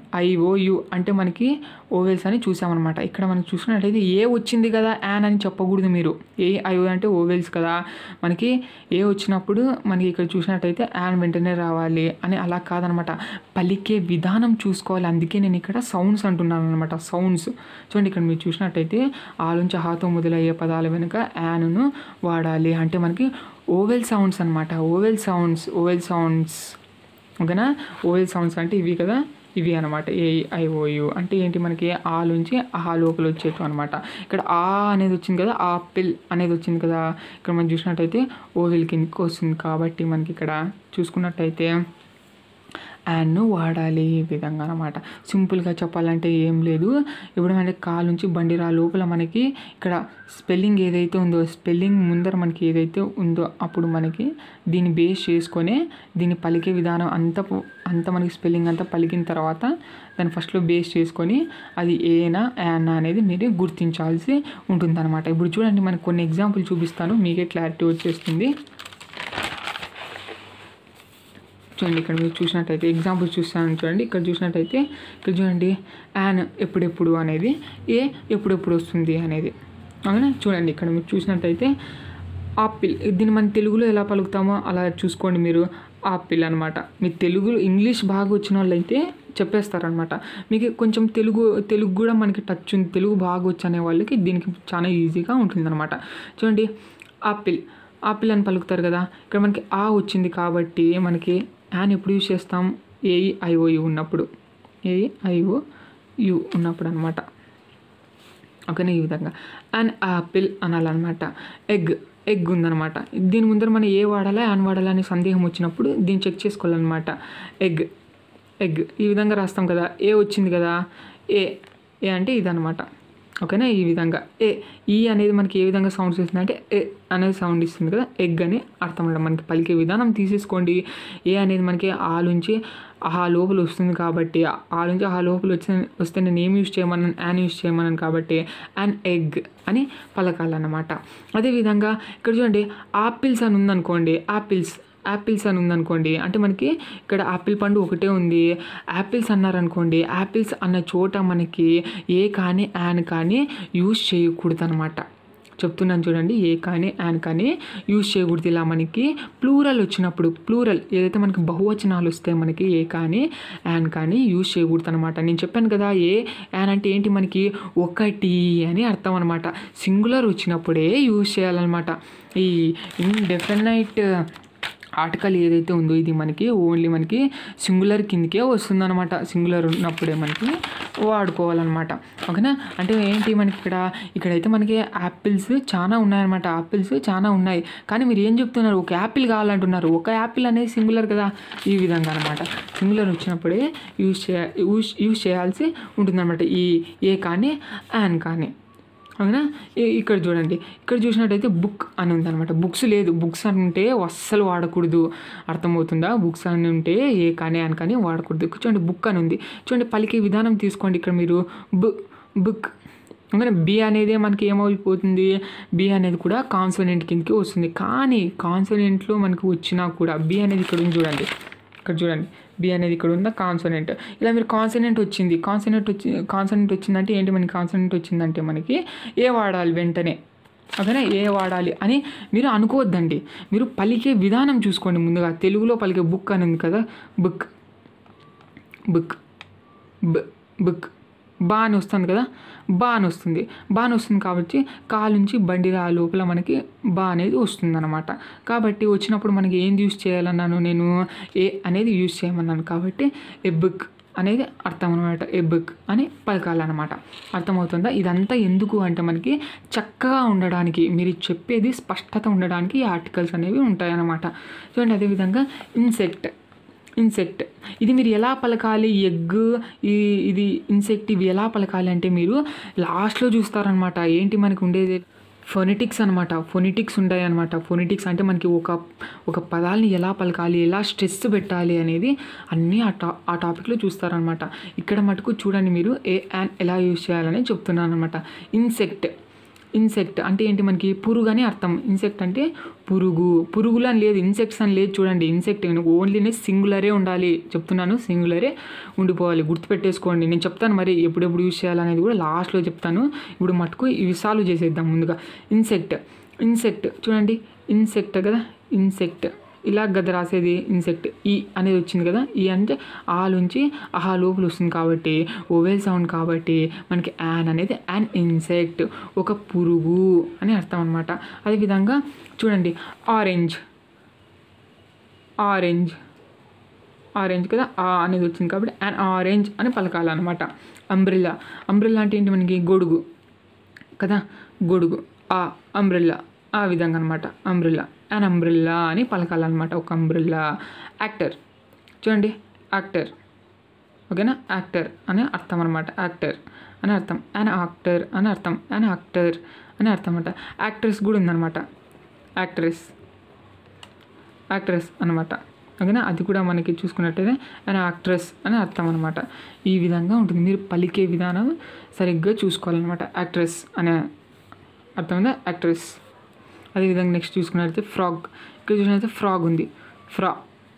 ఐఓయు అంటే మనకి ఓవెల్స్ అని చూసామన్నమాట ఇక్కడ మనకి చూసినట్టయితే ఏ వచ్చింది కదా యాన్ అని చెప్పకూడదు మీరు ఏ ఐఓ అంటే ఓవెల్స్ కదా మనకి ఏ వచ్చినప్పుడు మనకి ఇక్కడ చూసినట్టయితే యాన్ వెంటనే రావాలి అని అలా కాదనమాట పలికే విధానం చూసుకోవాలి అందుకే నేను ఇక్కడ సౌండ్స్ అంటున్నాను అనమాట సౌండ్స్ చూడండి ఇక్కడ మీరు చూసినట్టయితే ఆ నుంచి హాతో మొదలయ్యే పదాల వెనుక యాన్ను వాడాలి అంటే మనకి ఓవెల్ సౌండ్స్ అనమాట ఓవెల్ సౌండ్స్ ఓవెల్ సౌండ్స్ ఓకేనా ఓవెల్ సౌండ్స్ అంటే ఇవి కదా ఇవి అనమాట ఏ ఐఓయు అంటే ఏంటి మనకి ఆ నుంచి ఆ లోపల వచ్చేటు అనమాట ఇక్కడ ఆ అనేది వచ్చింది కదా ఆపిల్ అనేది వచ్చింది కదా ఇక్కడ మనం చూసినట్టయితే ఓవిల్ కిందకి వస్తుంది కాబట్టి మనకి ఇక్కడ చూసుకున్నట్టయితే యాన్ను వాడాలి ఈ విధంగా అనమాట సింపుల్గా చెప్పాలంటే ఏం లేదు ఇప్పుడు మనకి కాలు నుంచి బండి రా లోపల మనకి ఇక్కడ స్పెల్లింగ్ ఏదైతే ఉందో స్పెల్లింగ్ ముందర మనకి ఏదైతే ఉందో అప్పుడు మనకి దీన్ని బేస్ చేసుకొని దీన్ని పలికే విధానం అంతా పు- అంతా మనకి స్పెల్లింగ్ అంతా పలికిన తర్వాత దాన్ని ఫస్ట్లో బేస్ చేసుకొని అది ఏనా యానా అనేది మీరు గుర్తించాల్సి ఉంటుందన్నమాట ఇప్పుడు చూడండి మనకు కొన్ని ఎగ్జాంపుల్ చూపిస్తాను మీకే క్లారిటీ వచ్చేస్తుంది చూడండి ఇక్కడ మీరు చూసినట్టయితే ఎగ్జాంపుల్ చూస్తాను చూడండి ఇక్కడ చూసినట్టయితే ఇక్కడ చూడండి యాన్ ఎప్పుడెప్పుడు అనేది ఏ ఎప్పుడెప్పుడు వస్తుంది అనేది అవునా చూడండి ఇక్కడ మీరు చూసినట్టయితే ఆపిల్ దీన్ని మన తెలుగులో ఎలా పలుకుతామో అలా చూసుకోండి మీరు ఆపిల్ అనమాట మీ తెలుగు ఇంగ్లీష్ బాగా వచ్చిన వాళ్ళైతే చెప్పేస్తారనమాట మీకు కొంచెం తెలుగు తెలుగు కూడా మనకి టచ్ ఉంది తెలుగు బాగా వచ్చు అనే వాళ్ళకి దీనికి చాలా ఈజీగా ఉంటుందన్నమాట చూడండి ఆపిల్ ఆపిల్ అని పలుకుతారు కదా ఇక్కడ మనకి ఆ వచ్చింది కాబట్టి మనకి యాన్ ఎప్పుడు యూజ్ చేస్తాం ఏఈ ఐఓయు ఉన్నప్పుడు ఏఈ ఐఓ యు ఉన్నప్పుడు అనమాట ఓకేనా ఈ విధంగా అండ్ యాపిల్ అనాలన్నమాట ఎగ్ ఎగ్ ఉందన్నమాట దీని ముందర మనం ఏ వాడాలా యాన్ వాడాలా అనే సందేహం వచ్చినప్పుడు దీన్ని చెక్ చేసుకోవాలన్నమాట ఎగ్ ఎగ్ ఈ విధంగా రాస్తాం కదా ఏ వచ్చింది కదా ఏ ఏ అంటే ఇదనమాట ఓకేనా ఈ విధంగా ఏ ఈ అనేది మనకి ఏ విధంగా సౌండ్స్ ఇస్తుంది అంటే ఏ అనేది సౌండ్ ఇస్తుంది కదా ఎగ్ అని అర్థం అనమాట మనకి పలికే విధానం తీసేసుకోండి ఏ అనేది మనకి ఆ నుంచి ఆ లోపల వస్తుంది కాబట్టి ఆ నుంచి ఆ లోపల వచ్చి వస్తే నేను ఏం యూస్ చేయమన్నాను యాన్ యూస్ చేయమన్నాను కాబట్టి యాన్ ఎగ్ అని పలకాలన్నమాట అదేవిధంగా ఇక్కడ చూడండి ఆపిల్స్ అని ఉందనుకోండి ఆపిల్స్ యాపిల్స్ అని ఉందనుకోండి అంటే మనకి ఇక్కడ యాపిల్ పండు ఒకటే ఉంది యాపిల్స్ అన్నారనుకోండి యాపిల్స్ అన్న చోట మనకి ఏ కానీ యాన్ కానీ యూస్ చేయకూడదు అనమాట చెప్తున్నాను చూడండి ఏ కానీ యాన్ కానీ యూజ్ చేయకూడదు ఇలా మనకి ప్లూరల్ వచ్చినప్పుడు ప్లూరల్ ఏదైతే మనకి బహువచనాలు వస్తాయి మనకి ఏ కానీ యాన్ కానీ యూజ్ చేయకూడదు అనమాట నేను చెప్పాను కదా ఏ యాన్ అంటే ఏంటి మనకి ఒకటి అని అర్థం అనమాట సింగులర్ వచ్చినప్పుడే యూజ్ చేయాలన్నమాట ఈ ఇండెఫినైట్ ఆర్టికల్ ఏదైతే ఉందో ఇది మనకి ఓన్లీ మనకి సింగులర్ కిందకే వస్తుందన్నమాట సింగులర్ ఉన్నప్పుడే మనకి వాడుకోవాలన్నమాట ఓకేనా అంటే ఏంటి మనకి ఇక్కడ ఇక్కడైతే మనకి యాపిల్స్ చాలా ఉన్నాయన్నమాట యాపిల్స్ చాలా ఉన్నాయి కానీ మీరు ఏం చెప్తున్నారు ఒక యాపిల్ కావాలంటున్నారు ఒక యాపిల్ అనేది సింగులర్ కదా ఈ విధంగా అనమాట సింగులర్ వచ్చినప్పుడే యూజ్ చేయ యూజ్ యూజ్ చేయాల్సి ఉంటుందన్నమాట ఈ ఏ కానీ యాన్ కానీ అవునా ఇ- ఇక్కడ చూడండి ఇక్కడ చూసినట్టయితే బుక్ అని ఉందన్నమాట బుక్స్ లేదు బుక్స్ అని ఉంటే అస్సలు వాడకూడదు అర్థమవుతుందా బుక్స్ అని ఉంటే ఏ కానీ అని కానీ వాడకూడదు చూడండి బుక్ అని ఉంది చూడండి పలికే విధానం తీసుకోండి ఇక్కడ మీరు బు బుక్ అందుకని బి అనేది మనకి ఏమైపోతుంది బి అనేది కూడా కాన్సోనెంట్ కిందకి వస్తుంది కానీ కాన్సోనెంట్లో మనకి వచ్చినా కూడా బి అనేది ఇక్కడ ఉంది చూడండి ఇక్కడ చూడండి బి అనేది ఇక్కడ ఉన్న కాన్సోనెంట్ ఇలా మీరు కాన్సోనెంట్ వచ్చింది కాన్సోనెంట్ వచ్చి కాన్సోనెంట్ వచ్చిందంటే ఏంటి మనకి కాన్సోనెంట్ వచ్చిందంటే మనకి ఏ వాడాలి వెంటనే ఓకేనా ఏ వాడాలి అని మీరు అనుకోవద్దండి మీరు పలికే విధానం చూసుకోండి ముందుగా తెలుగులో పలికే బుక్ అని ఉంది కదా బుక్ బుక్ బ బుక్ బా అని వస్తుంది కదా బా అని వస్తుంది బా అని వస్తుంది కాబట్టి కాలు నుంచి బండి రా లోపల మనకి బా అనేది వస్తుంది అనమాట కాబట్టి వచ్చినప్పుడు మనకి ఏం యూస్ చేయాలన్నాను నేను ఏ అనేది యూస్ చేయమన్నాను కాబట్టి ఏ బుక్ అనేది అర్థం అనమాట ఏ బుక్ అని పలకాలన్నమాట అర్థమవుతుందా ఇదంతా ఎందుకు అంటే మనకి చక్కగా ఉండడానికి మీరు చెప్పేది స్పష్టత ఉండడానికి ఈ ఆర్టికల్స్ అనేవి ఉంటాయన్నమాట చూడండి అదేవిధంగా ఇన్సెక్ట్ ఇన్సెక్ట్ ఇది మీరు ఎలా పలకాలి ఎగ్ ఈ ఇది ఇన్సెక్ట్ ఇవి ఎలా పలకాలి అంటే మీరు లాస్ట్లో చూస్తారనమాట ఏంటి మనకి ఉండేది ఫొనెటిక్స్ అనమాట ఫొనెటిక్స్ ఉంటాయి అనమాట ఫొనెటిక్స్ అంటే మనకి ఒక ఒక పదాలని ఎలా పలకాలి ఎలా స్ట్రెస్ పెట్టాలి అనేది అన్నీ ఆ టా ఆ టాపిక్లో చూస్తారనమాట ఇక్కడ మటుకు చూడండి మీరు ఏ అండ్ ఎలా యూజ్ చేయాలని చెప్తున్నాను అనమాట ఇన్సెక్ట్ ఇన్సెక్ట్ అంటే ఏంటి మనకి పురుగు అని అర్థం ఇన్సెక్ట్ అంటే పురుగు పురుగులు అని లేదు ఇన్సెక్ట్స్ అని లేదు చూడండి ఇన్సెక్ట్ ఓన్లీనే సింగులరే ఉండాలి చెప్తున్నాను సింగులరే ఉండిపోవాలి గుర్తుపెట్టేసుకోండి నేను చెప్తాను మరి ఎప్పుడెప్పుడు యూజ్ చేయాలనేది కూడా లాస్ట్లో చెప్తాను ఇప్పుడు మటుకు ఇవి సాల్వ్ చేసేద్దాం ముందుగా ఇన్సెక్ట్ ఇన్సెక్ట్ చూడండి ఇన్సెక్ట్ కదా ఇన్సెక్ట్ ఇలా గద రాసేది ఇన్సెక్ట్ ఈ అనేది వచ్చింది కదా ఈ అంటే ఆ నుంచి ఆహా లోపల వస్తుంది కాబట్టి ఓవెల్ సౌండ్ కాబట్టి మనకి యాన్ అనేది యాన్ ఇన్సెక్ట్ ఒక పురుగు అని అర్థం అనమాట అదేవిధంగా చూడండి ఆరెంజ్ ఆరెంజ్ ఆరెంజ్ కదా ఆ అనేది వచ్చింది కాబట్టి అండ్ ఆరెంజ్ అని పలకాలన్నమాట అంబ్రిల్లా అంబ్రిల్లా అంటే ఏంటి మనకి గొడుగు కదా గొడుగు ఆ అంబ్రిల్లా ఆ విధంగా అనమాట అంబ్రిల్లా అండ్ అంబ్రిల్లా అని పలకాలన్నమాట ఒక అంబ్రిల్లా యాక్టర్ చూడండి యాక్టర్ ఓకేనా యాక్టర్ అనే అర్థం అనమాట యాక్టర్ అని అర్థం అండ్ యాక్టర్ అని అర్థం అండ్ యాక్టర్ అని అర్థం అనమాట యాక్ట్రెస్ కూడా ఉందన్నమాట యాక్ట్రెస్ యాక్ట్రెస్ అనమాట ఓకేనా అది కూడా మనకి చూసుకున్నట్టయితే అండ్ యాక్ట్రెస్ అని అర్థం అనమాట ఈ విధంగా ఉంటుంది మీరు పలికే విధానం సరిగ్గా చూసుకోవాలన్నమాట యాక్ట్రెస్ అనే అర్థమైందా యాక్ట్రెస్ అదేవిధంగా నెక్స్ట్ చూసుకున్నట్లయితే ఫ్రాగ్ ఇక్కడ చూసినట్లయితే ఫ్రాగ్ ఉంది ఫ్రా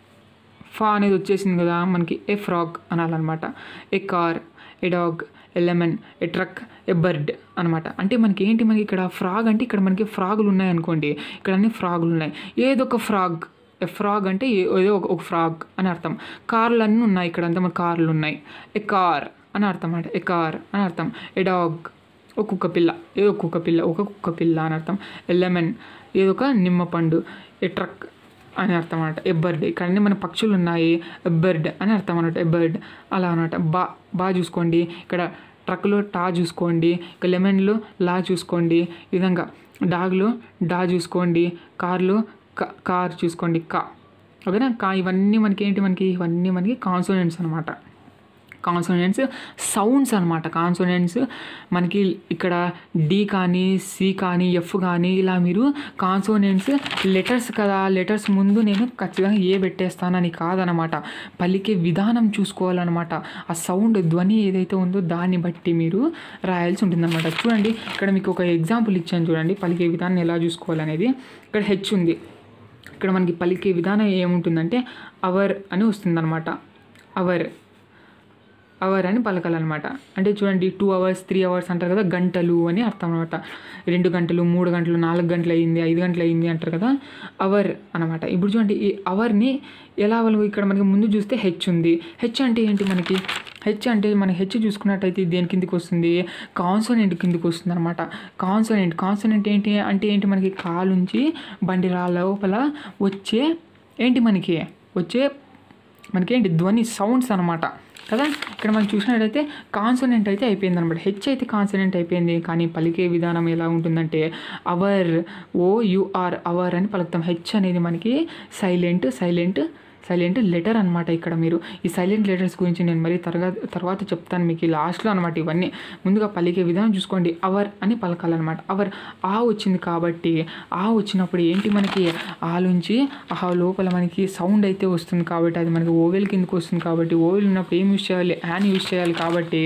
ఫా అనేది వచ్చేసింది కదా మనకి ఏ ఫ్రాగ్ అనాలన్నమాట a car a dog a lemon a truck a bird అనమాట అంటే మనకి ఏంటి మనకి ఇక్కడ ఫ్రాగ్ అంటే ఇక్కడ మనకి ఫ్రాగులు ఉన్నాయనుకోండి ఇక్కడ అన్ని ఫ్రాగులు ఉన్నాయి ఏదో ఒక ఫ్రాగ్ ఏ ఫ్రాగ్ అంటే ఏ- ఏదో ఒక ఒక ఫ్రాగ్ అని అర్థం కార్లు అన్నీ ఉన్నాయి ఇక్కడ అంతా మన కార్లు ఉన్నాయి ఏ కార్ అని అర్థం అనమాట ఏ కార్ అని అర్థం ఏ డాగ్ ఒక కుక్క పిల్ల ఏదో ఒక కుక్క పిల్ల ఒక కుక్క పిల్ల అని అర్థం ఏ లెమన్ ఏదో ఒక నిమ్మ పండు ఏ ట్రక్ అని అర్థం అనమాట ఏ బర్డ్ ఇక్కడ అన్ని మన పక్షులు ఉన్నాయి ఏ బర్డ్ అని అర్థం అనమాట ఏ బర్డ్ అలా అనమాట బా బాగా చూసుకోండి ఇక్కడ ట్రక్లో టా చూసుకోండి ఇక లెమన్లో లా చూసుకోండి ఈ విధంగా డాగ్లో డా చూసుకోండి కార్లో క కార్ చూసుకోండి కా ఓకేనా కా ఇవన్నీ మనకి ఏంటి మనకి ఇవన్నీ మనకి కాన్సోనెంట్స్ అనమాట కాన్సోనెంట్స్ సౌండ్స్ అనమాట కాన్సోనెంట్స్ మనకి ఇక్కడ డి కానీ సి కానీ ఎఫ్ కానీ ఇలా మీరు కాన్సోనెంట్స్ లెటర్స్ కదా లెటర్స్ ముందు నేను ఖచ్చితంగా ఏ పెట్టేస్తానని కాదనమాట పలికే విధానం చూసుకోవాలన్నమాట ఆ సౌండ్ ధ్వని ఏదైతే ఉందో దాన్ని బట్టి మీరు రాయాల్సి ఉంటుందన్నమాట చూడండి ఇక్కడ మీకు ఒక ఎగ్జాంపుల్ ఇచ్చాను చూడండి పలికే విధానం ఎలా చూసుకోవాలనేది ఇక్కడ హెచ్ ఉంది ఇక్కడ మనకి పలికే విధానం ఏముంటుందంటే అవర్ అని వస్తుందన్నమాట అవర్ అవర్ అని పలకాలన్నమాట అంటే చూడండి టూ అవర్స్ త్రీ అవర్స్ అంటారు కదా గంటలు అని అర్థం అనమాట రెండు గంటలు మూడు గంటలు నాలుగు గంటలు అయింది ఐదు గంటలు అయింది అంటారు కదా అవర్ అనమాట ఇప్పుడు చూడండి ఈ అవర్ని ఎలా వాళ్ళు ఇక్కడ మనకి ముందు చూస్తే హెచ్ ఉంది హెచ్ అంటే ఏంటి మనకి హెచ్ అంటే మన హెచ్ చూసుకున్నట్టయితే ఇది దేని కిందకి వస్తుంది కాన్సోనెంట్ కిందకి వస్తుంది అనమాట కాన్సోనెంట్ కాన్సోనెంట్ ఏంటి అంటే ఏంటి మనకి కాలుంచి బండి రా లోపల వచ్చే ఏంటి మనకి వచ్చే మనకేంటి ధ్వని సౌండ్స్ అనమాట కదా ఇక్కడ మనం చూసినట్టయితే కాన్సోనెంట్ అయితే అయిపోయింది అనమాట హెచ్ అయితే కాన్సోనెంట్ అయిపోయింది కానీ పలికే విధానం ఎలా ఉంటుందంటే అవర్ ఓ యుఆర్ అవర్ అని పలుకుతాం హెచ్ అనేది మనకి సైలెంట్ సైలెంట్ సైలెంట్ లెటర్ అనమాట ఇక్కడ మీరు ఈ సైలెంట్ లెటర్స్ గురించి నేను మరీ తర్వాత తర్వాత చెప్తాను మీకు లాస్ట్లో అనమాట ఇవన్నీ ముందుగా పలికే విధానం చూసుకోండి అవర్ అని పలకాలన్నమాట అవర్ ఆ వచ్చింది కాబట్టి ఆ వచ్చినప్పుడు ఏంటి మనకి ఆ నుంచి ఆ లోపల మనకి సౌండ్ అయితే వస్తుంది కాబట్టి అది మనకి ఓవెల్ కిందకి వస్తుంది కాబట్టి ఓవెల్ ఉన్నప్పుడు ఏం యూస్ చేయాలి యాన్ యూస్ చేయాలి కాబట్టి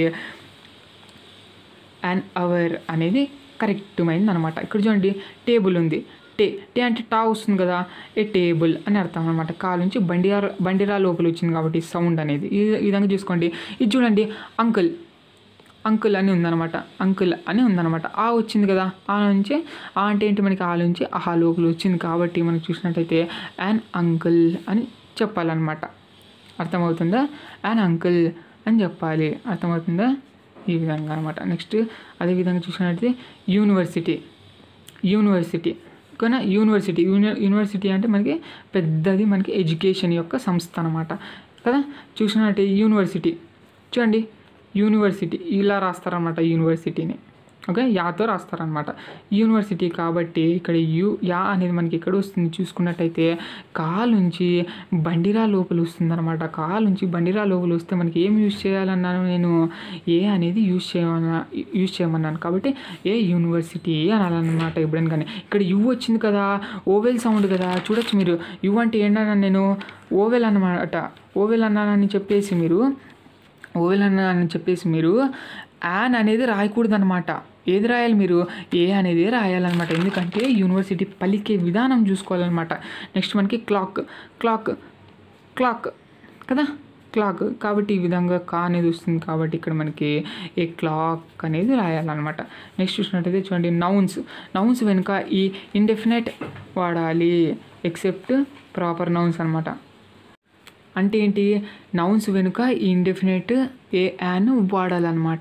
యాన్ అవర్ అనేది కరెక్ట్ మైంది అనమాట ఇక్కడ చూడండి టేబుల్ ఉంది టే టే అంటే టా వస్తుంది కదా ఏ టేబుల్ అని అర్థం అనమాట కాలు నుంచి బండిరా బండిరా లోపల వచ్చింది కాబట్టి సౌండ్ అనేది ఈ ఈ విధంగా చూసుకోండి ఇది చూడండి అంకుల్ అంకుల్ అని ఉందన్నమాట అంకుల్ అని ఉందన్నమాట ఆ వచ్చింది కదా ఆ నుంచి ఆ అంటే ఏంటి మనకి ఆ నుంచి ఆ లోపల వచ్చింది కాబట్టి మనకు చూసినట్టయితే యాన్ అంకుల్ అని చెప్పాలన్నమాట అర్థమవుతుందా యాన్ అంకుల్ అని చెప్పాలి అర్థమవుతుందా ఈ విధంగా అనమాట నెక్స్ట్ అదేవిధంగా చూసినట్టయితే యూనివర్సిటీ యూనివర్సిటీ ఓకేనా యూనివర్సిటీ యూని యూనివర్సిటీ అంటే మనకి పెద్దది మనకి ఎడ్యుకేషన్ యొక్క సంస్థ అనమాట కదా చూసినట్టు యూనివర్సిటీ చూడండి యూనివర్సిటీ ఇలా రాస్తారనమాట యూనివర్సిటీని ఓకే యాతో రాస్తారనమాట యూనివర్సిటీ కాబట్టి ఇక్కడ యూ యా అనేది మనకి ఎక్కడ వస్తుంది చూసుకున్నట్టయితే కాల్ నుంచి బండిరా లోపల వస్తుంది అనమాట కాల్ నుంచి బండిరా లోపల వస్తే మనకి ఏం యూజ్ చేయాలన్నాను నేను ఏ అనేది యూజ్ చేయమన్నా యూజ్ చేయమన్నాను కాబట్టి ఏ యూనివర్సిటీ అనాలన్నమాట ఎప్పుడైనా కానీ ఇక్కడ యు వచ్చింది కదా ఓవెల్ సౌండ్ కదా చూడొచ్చు మీరు యు అంటే ఏంటన్నా నేను ఓవెల్ అన్నమాట ఓవెల్ అన్నానని చెప్పేసి మీరు ఓవెల్ అన్న అని చెప్పేసి మీరు యాన్ అనేది రాయకూడదు అనమాట ఏది రాయాలి మీరు ఏ అనేది రాయాలన్నమాట ఎందుకంటే యూనివర్సిటీ పలికే విధానం చూసుకోవాలన్నమాట నెక్స్ట్ మనకి క్లాక్ క్లాక్ క్లాక్ కదా క్లాక్ కాబట్టి ఈ విధంగా కా అనేది వస్తుంది కాబట్టి ఇక్కడ మనకి ఏ క్లాక్ అనేది రాయాలన్నమాట నెక్స్ట్ చూసినట్టయితే చూడండి నౌన్స్ నౌన్స్ వెనుక ఈ ఇండెఫినెట్ వాడాలి ఎక్సెప్ట్ ప్రాపర్ నౌన్స్ అనమాట అంటే ఏంటి నౌన్స్ వెనుక ఇండెఫినెట్ ఏ యాన్ వాడాలన్నమాట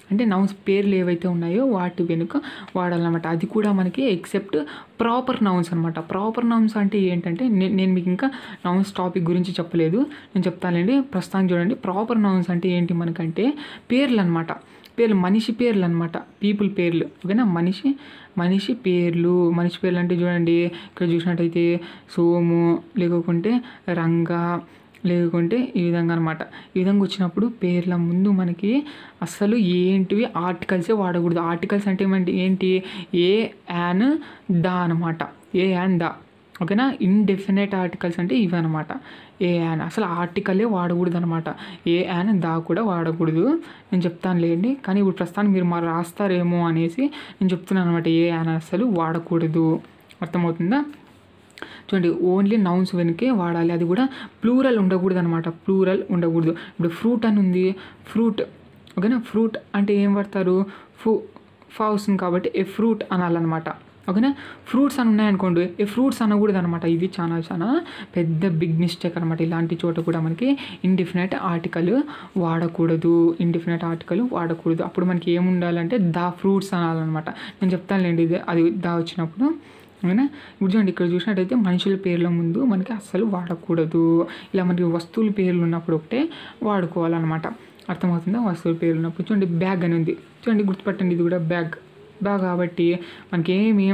అంటే నౌన్స్ పేర్లు ఏవైతే ఉన్నాయో వాటి వెనుక వాడాలన్నమాట అది కూడా మనకి ఎక్సెప్ట్ ప్రాపర్ నౌన్స్ అనమాట ప్రాపర్ నౌన్స్ అంటే ఏంటంటే నే- నేను మీకు ఇంకా నౌన్స్ టాపిక్ గురించి చెప్పలేదు నేను చెప్తానండి ప్రస్తుతానికి చూడండి ప్రాపర్ నౌన్స్ అంటే ఏంటి మనకంటే పేర్లు అనమాట పేర్లు మనిషి పేర్లు అనమాట పీపుల్ పేర్లు ఓకేనా మనిషి మనిషి పేర్లు మనిషి పేర్లు అంటే చూడండి ఇక్కడ చూసినట్టయితే సోము లేకుంటే రంగా లేకుంటే ఈ విధంగా అనమాట ఈ విధంగా వచ్చినప్పుడు పేర్ల ముందు మనకి అసలు ఏంటివి ఆర్టికల్సే వాడకూడదు ఆర్టికల్స్ అంటే ఏమంటే ఏంటి ఏ యాన్ దా అనమాట ఏ యాన్ దా ఓకేనా ఇండెఫినెట్ ఆర్టికల్స్ అంటే ఇవి అనమాట ఏ యాన్ అసలు ఆర్టికలే వాడకూడదు అనమాట ఏ యాన్ దా కూడా వాడకూడదు నేను చెప్తాను లేండి కానీ ఇప్పుడు ప్రస్తుతానికి మీరు మరి రాస్తారేమో అనేసి నేను చెప్తున్నాను అనమాట ఏ యాన్ అసలు వాడకూడదు అర్థమవుతుందా చూడండి ఓన్లీ నౌన్స్ వెనుకే వాడాలి అది కూడా ప్లూరల్ ఉండకూడదు అనమాట ప్లూరల్ ఉండకూడదు ఇప్పుడు ఫ్రూట్ అని ఉంది ఫ్రూట్ ఓకేనా ఫ్రూట్ అంటే ఏం పడతారు ఫు ఫా వస్తుంది కాబట్టి ఏ ఫ్రూట్ అనాలన్నమాట ఓకేనా ఫ్రూట్స్ అని ఉన్నాయనుకోండి ఏ ఫ్రూట్స్ అనకూడదు అనమాట ఇది చాలా చాలా పెద్ద బిగ్ మిస్టేక్ అనమాట ఇలాంటి చోట కూడా మనకి ఇండిఫినెట్ ఆర్టికల్ వాడకూడదు ఇండిఫినెట్ ఆర్టికల్ వాడకూడదు అప్పుడు మనకి ఏముండాలంటే దా ఫ్రూట్స్ అనాలన్నమాట నేను చెప్తానులేండి ఇది అది దా వచ్చినప్పుడు ఓకేనా ఇప్పుడు చూడండి ఇక్కడ చూసినట్టయితే మనుషుల పేర్ల ముందు మనకి అస్సలు వాడకూడదు ఇలా మనకి వస్తువుల పేర్లు ఉన్నప్పుడు ఒకటే వాడుకోవాలన్నమాట అర్థమవుతుందా వస్తువుల పేర్లు ఉన్నప్పుడు చూడండి బ్యాగ్ అని ఉంది చూడండి గుర్తుపట్టండి ఇది కూడా బ్యాగ్ బ్యాగ్ కాబట్టి మనకి ఏమి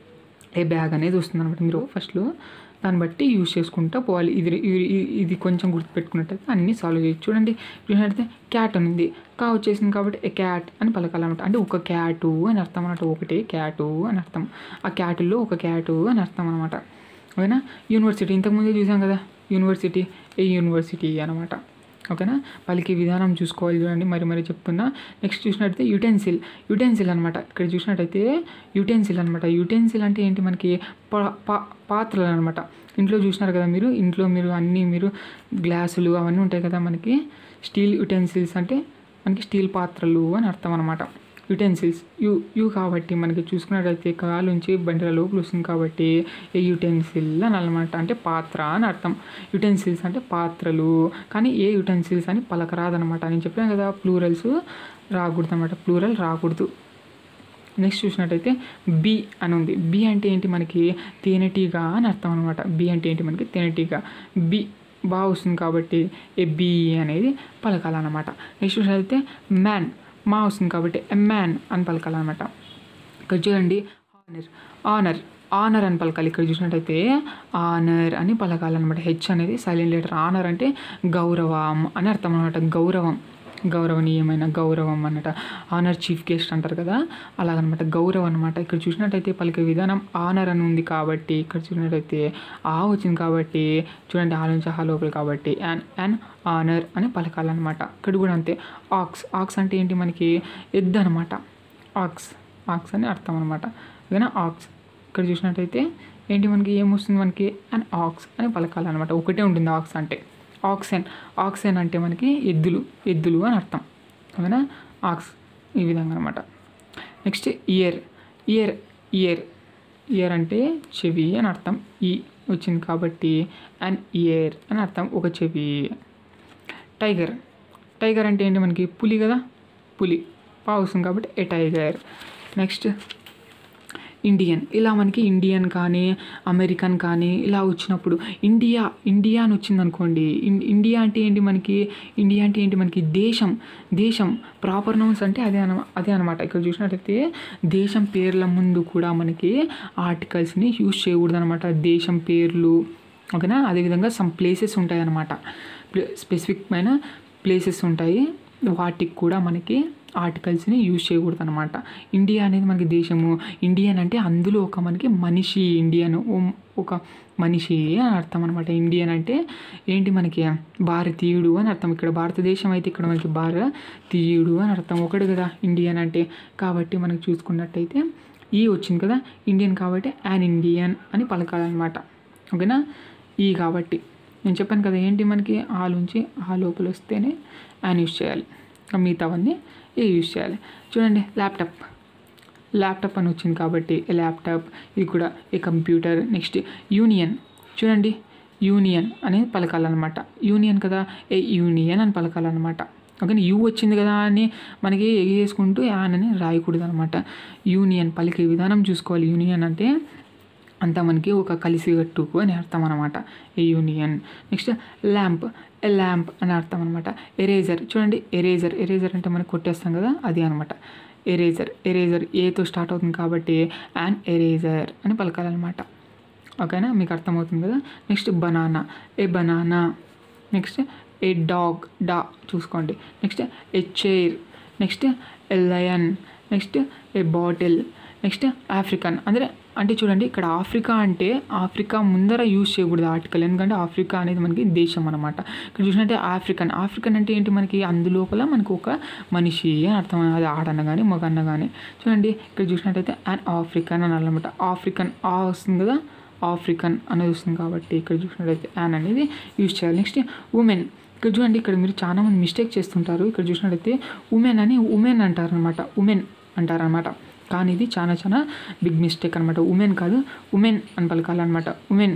ఏ బ్యాగ్ అనేది వస్తుంది అనమాట మీరు ఫస్ట్లో దాన్ని బట్టి యూజ్ చేసుకుంటూ పోవాలి ఇది ఇది- ఇది- ఇది కొంచెం గుర్తుపెట్టుకున్నట్టయితే అన్నీ సాల్వ్ చేయొచ్చు చూడండి చూసినట్టయితే క్యాట్ అని ఉంది కా వచ్చేసింది కాబట్టి ఏ క్యాట్ అని పలకాలన్నమాట అంటే ఒక క్యాటు అని అర్థం అనమాట ఒకటే క్యాటు అని అర్థం ఆ క్యాటుల్లో ఒక క్యాటు అని అర్థం అనమాట ఓకేనా యూనివర్సిటీ ఇంతకుముందే చూసాం కదా యూనివర్సిటీ ఏ యూనివర్సిటీ అనమాట ఓకేనా పలికే విధానం చూసుకోవాలి చూడండి మరి మరి చెప్తున్నా నెక్స్ట్ చూసినట్టయితే యుటెన్సిల్ యుటెన్సిల్ అనమాట ఇక్కడ చూసినట్టయితే యుటెన్సిల్ అనమాట యుటెన్సిల్ అంటే ఏంటి మనకి పా- పా- పాత్రలు అనమాట ఇంట్లో చూసినారు కదా మీరు ఇంట్లో మీరు అన్నీ మీరు గ్లాసులు అవన్నీ ఉంటాయి కదా మనకి స్టీల్ యుటెన్సిల్స్ అంటే మనకి స్టీల్ పాత్రలు అని అర్థం అనమాట యుటెన్సిల్స్ యు యు కాబట్టి మనకి చూసుకున్నట్టయితే కాలు నుంచి బండిల లోపల వస్తుంది కాబట్టి ఏ యుటెన్సిల్ అని అనమాట అంటే పాత్ర అని అర్థం యుటెన్సిల్స్ అంటే పాత్రలు కానీ ఏ యుటెన్సిల్స్ అని పలకరాదనమాట నేను చెప్పాను కదా ప్లూరల్స్ రాకూడదు అనమాట ప్లూరల్ రాకూడదు నెక్స్ట్ చూసినట్టయితే బి అని ఉంది బి అంటే ఏంటి మనకి తేనెటీగ అని అర్థం అనమాట బి అంటే ఏంటి మనకి తేనెటీగ బి బాగా వస్తుంది కాబట్టి ఏ బి అనేది పలకాలన్నమాట నెక్స్ట్ చూసినట్టయితే మ్యాన్ మా వస్తుంది కాబట్టి ఎ మ్యాన్ అని పలకాలన్నమాట ఇక్కడ చూడండి ఆనర్ ఆనర్ ఆనర్ అని పలకాలి ఇక్కడ చూసినట్టయితే ఆనర్ అని పలకాలన్నమాట హెచ్ అనేది సైలెంట్ లెటర్ ఆనర్ అంటే గౌరవం అని అర్థం అనమాట గౌరవం గౌరవనీయమైన గౌరవం అన్నట ఆనర్ చీఫ్ గెస్ట్ అంటారు కదా అలాగనమాట గౌరవం అనమాట ఇక్కడ చూసినట్టయితే పలికే విధానం ఆనర్ అని ఉంది కాబట్టి ఇక్కడ చూసినట్టయితే ఆ వచ్చింది కాబట్టి చూడండి ఆ నుంచి ఆ లోపల కాబట్టి యాన్ యాన్ ఆనర్ అని పలకాలన్నమాట ఇక్కడ కూడా అంతే ఆక్స్ ఆక్స్ అంటే ఏంటి మనకి ఎద్దు అనమాట ఆక్స్ ఆక్స్ అని అర్థం అనమాట ఓకేనా ఆక్స్ ఇక్కడ చూసినట్టయితే ఏంటి మనకి ఏమొస్తుంది మనకి అండ్ ఆక్స్ అని పలకాలన్నమాట ఒకటే ఉంటుంది ఆక్స్ అంటే ఆక్సెన్ ఆక్సెన్ అంటే మనకి ఎద్దులు ఎద్దులు అని అర్థం ఓకేనా ఆక్స్ ఈ విధంగా అనమాట next year year year year అంటే చెవి అని అర్థం ఈ వచ్చింది కాబట్టి అండ్ ఇయర్ అని అర్థం ఒక చెవి టైగర్ టైగర్ అంటే ఏంటి మనకి పులి కదా పులి పా వస్తుంది కాబట్టి ఏ టైగర్ నెక్స్ట్ ఇండియన్ ఇలా మనకి ఇండియన్ కానీ అమెరికన్ కానీ ఇలా వచ్చినప్పుడు ఇండియా ఇండియా అని వచ్చింది అనుకోండి ఇన్- ఇండియా అంటే ఏంటి మనకి ఇండియా అంటే ఏంటి మనకి దేశం దేశం ప్రాపర్ నౌన్స్ అంటే అదే అన అదే అనమాట ఇక్కడ చూసినట్టయితే దేశం పేర్ల ముందు కూడా మనకి ఆర్టికల్స్ని యూజ్ చేయకూడదు అనమాట దేశం పేర్లు ఓకేనా అదేవిధంగా సమ్ ప్లేసెస్ ఉంటాయి అన్నమాట స్పెసిఫిక్ అయిన ప్లేసెస్ ఉంటాయి వాటికి కూడా మనకి ఆర్టికల్స్ని యూజ్ చేయకూడదు అనమాట ఇండియా అనేది మనకి దేశము ఇండియన్ అంటే అందులో ఒక మనకి మనిషి ఇండియన్ ఓ- ఒక మనిషి అని అర్థం అనమాట ఇండియన్ అంటే ఏంటి మనకి భారతీయుడు అని అర్థం ఇక్కడ భారతదేశం అయితే ఇక్కడ మనకి భారతీయుడు అని అర్థం ఒకటి కదా ఇండియన్ అంటే కాబట్టి మనకి చూసుకున్నట్టయితే ఈ వచ్చింది కదా ఇండియన్ కాబట్టి యాన్ ఇండియన్ అని పలకాలన్నమాట ఓకేనా ఈ కాబట్టి నేను చెప్పాను కదా ఏంటి మనకి ఆ నుంచి ఆ లోపల వస్తేనే యాన్ యూజ్ చేయాలి ఇంకా మిగతావన్నీ ఏ యూజ్ చేయాలి చూడండి ల్యాప్టాప్ ల్యాప్టాప్ అని వచ్చింది కాబట్టి ఏ ల్యాప్టాప్ ఇది కూడా ఏ కంప్యూటర్ నెక్స్ట్ యూనియన్ చూడండి యూనియన్ అనేది పలకాలన్నమాట యూనియన్ కదా ఏ యూనియన్ అని పలకాలన్నమాట ఓకేనా యూ వచ్చింది కదా అని మనకి ఎగేసుకుంటూ యాన్ అని రాయకూడదు అనమాట యూనియన్ పలికే విధానం చూసుకోవాలి యూనియన్ అంటే అంతా మనకి ఒక కలిసికట్టుకు అని అర్థం అనమాట a union next lamp a lamp అని అర్థం అనమాట ఎరేజర్ చూడండి ఎరేజర్ ఎరేజర్ అంటే మనం కొట్టేస్తాం కదా అది అనమాట ఎరేజర్ ఎరేజర్ ఏతో స్టార్ట్ అవుతుంది కాబట్టి యాన్ ఎరేజర్ అని పలకాలన్నమాట ఓకేనా మీకు అర్థమవుతుంది కదా next banana a banana next a dog డా చూసుకోండి next a chair next a lion next a bottle next African అంటే అంటే చూడండి ఇక్కడ ఆఫ్రికా అంటే ఆఫ్రికా ముందర యూజ్ చేయకూడదు ఆర్టికల్ ఎందుకంటే ఆఫ్రికా అనేది మనకి దేశం అనమాట ఇక్కడ చూసినట్టే ఆఫ్రికన్ ఆఫ్రికన్ అంటే ఏంటి మనకి అందులోపల మనకు ఒక మనిషి అని అర్థం అది ఆడన్న కానీ మగన్న కానీ చూడండి ఇక్కడ చూసినట్టయితే అండ్ ఆఫ్రికన్ అని అనమాట ఆఫ్రికన్ ఆ వస్తుంది కదా ఆఫ్రికన్ అనేది వస్తుంది కాబట్టి ఇక్కడ చూసినట్టయితే యాన్ అనేది యూజ్ చేయాలి నెక్స్ట్ ఉమెన్ ఇక్కడ చూడండి ఇక్కడ మీరు చాలా మంది మిస్టేక్ చేస్తుంటారు ఇక్కడ చూసినట్టయితే ఉమెన్ అని ఉమెన్ అంటారనమాట ఉమెన్ అంటారనమాట కానీ ఇది చాలా చాలా బిగ్ మిస్టేక్ అనమాట ఉమెన్ కాదు ఉమెన్ అని పలకాలన్నమాట ఉమెన్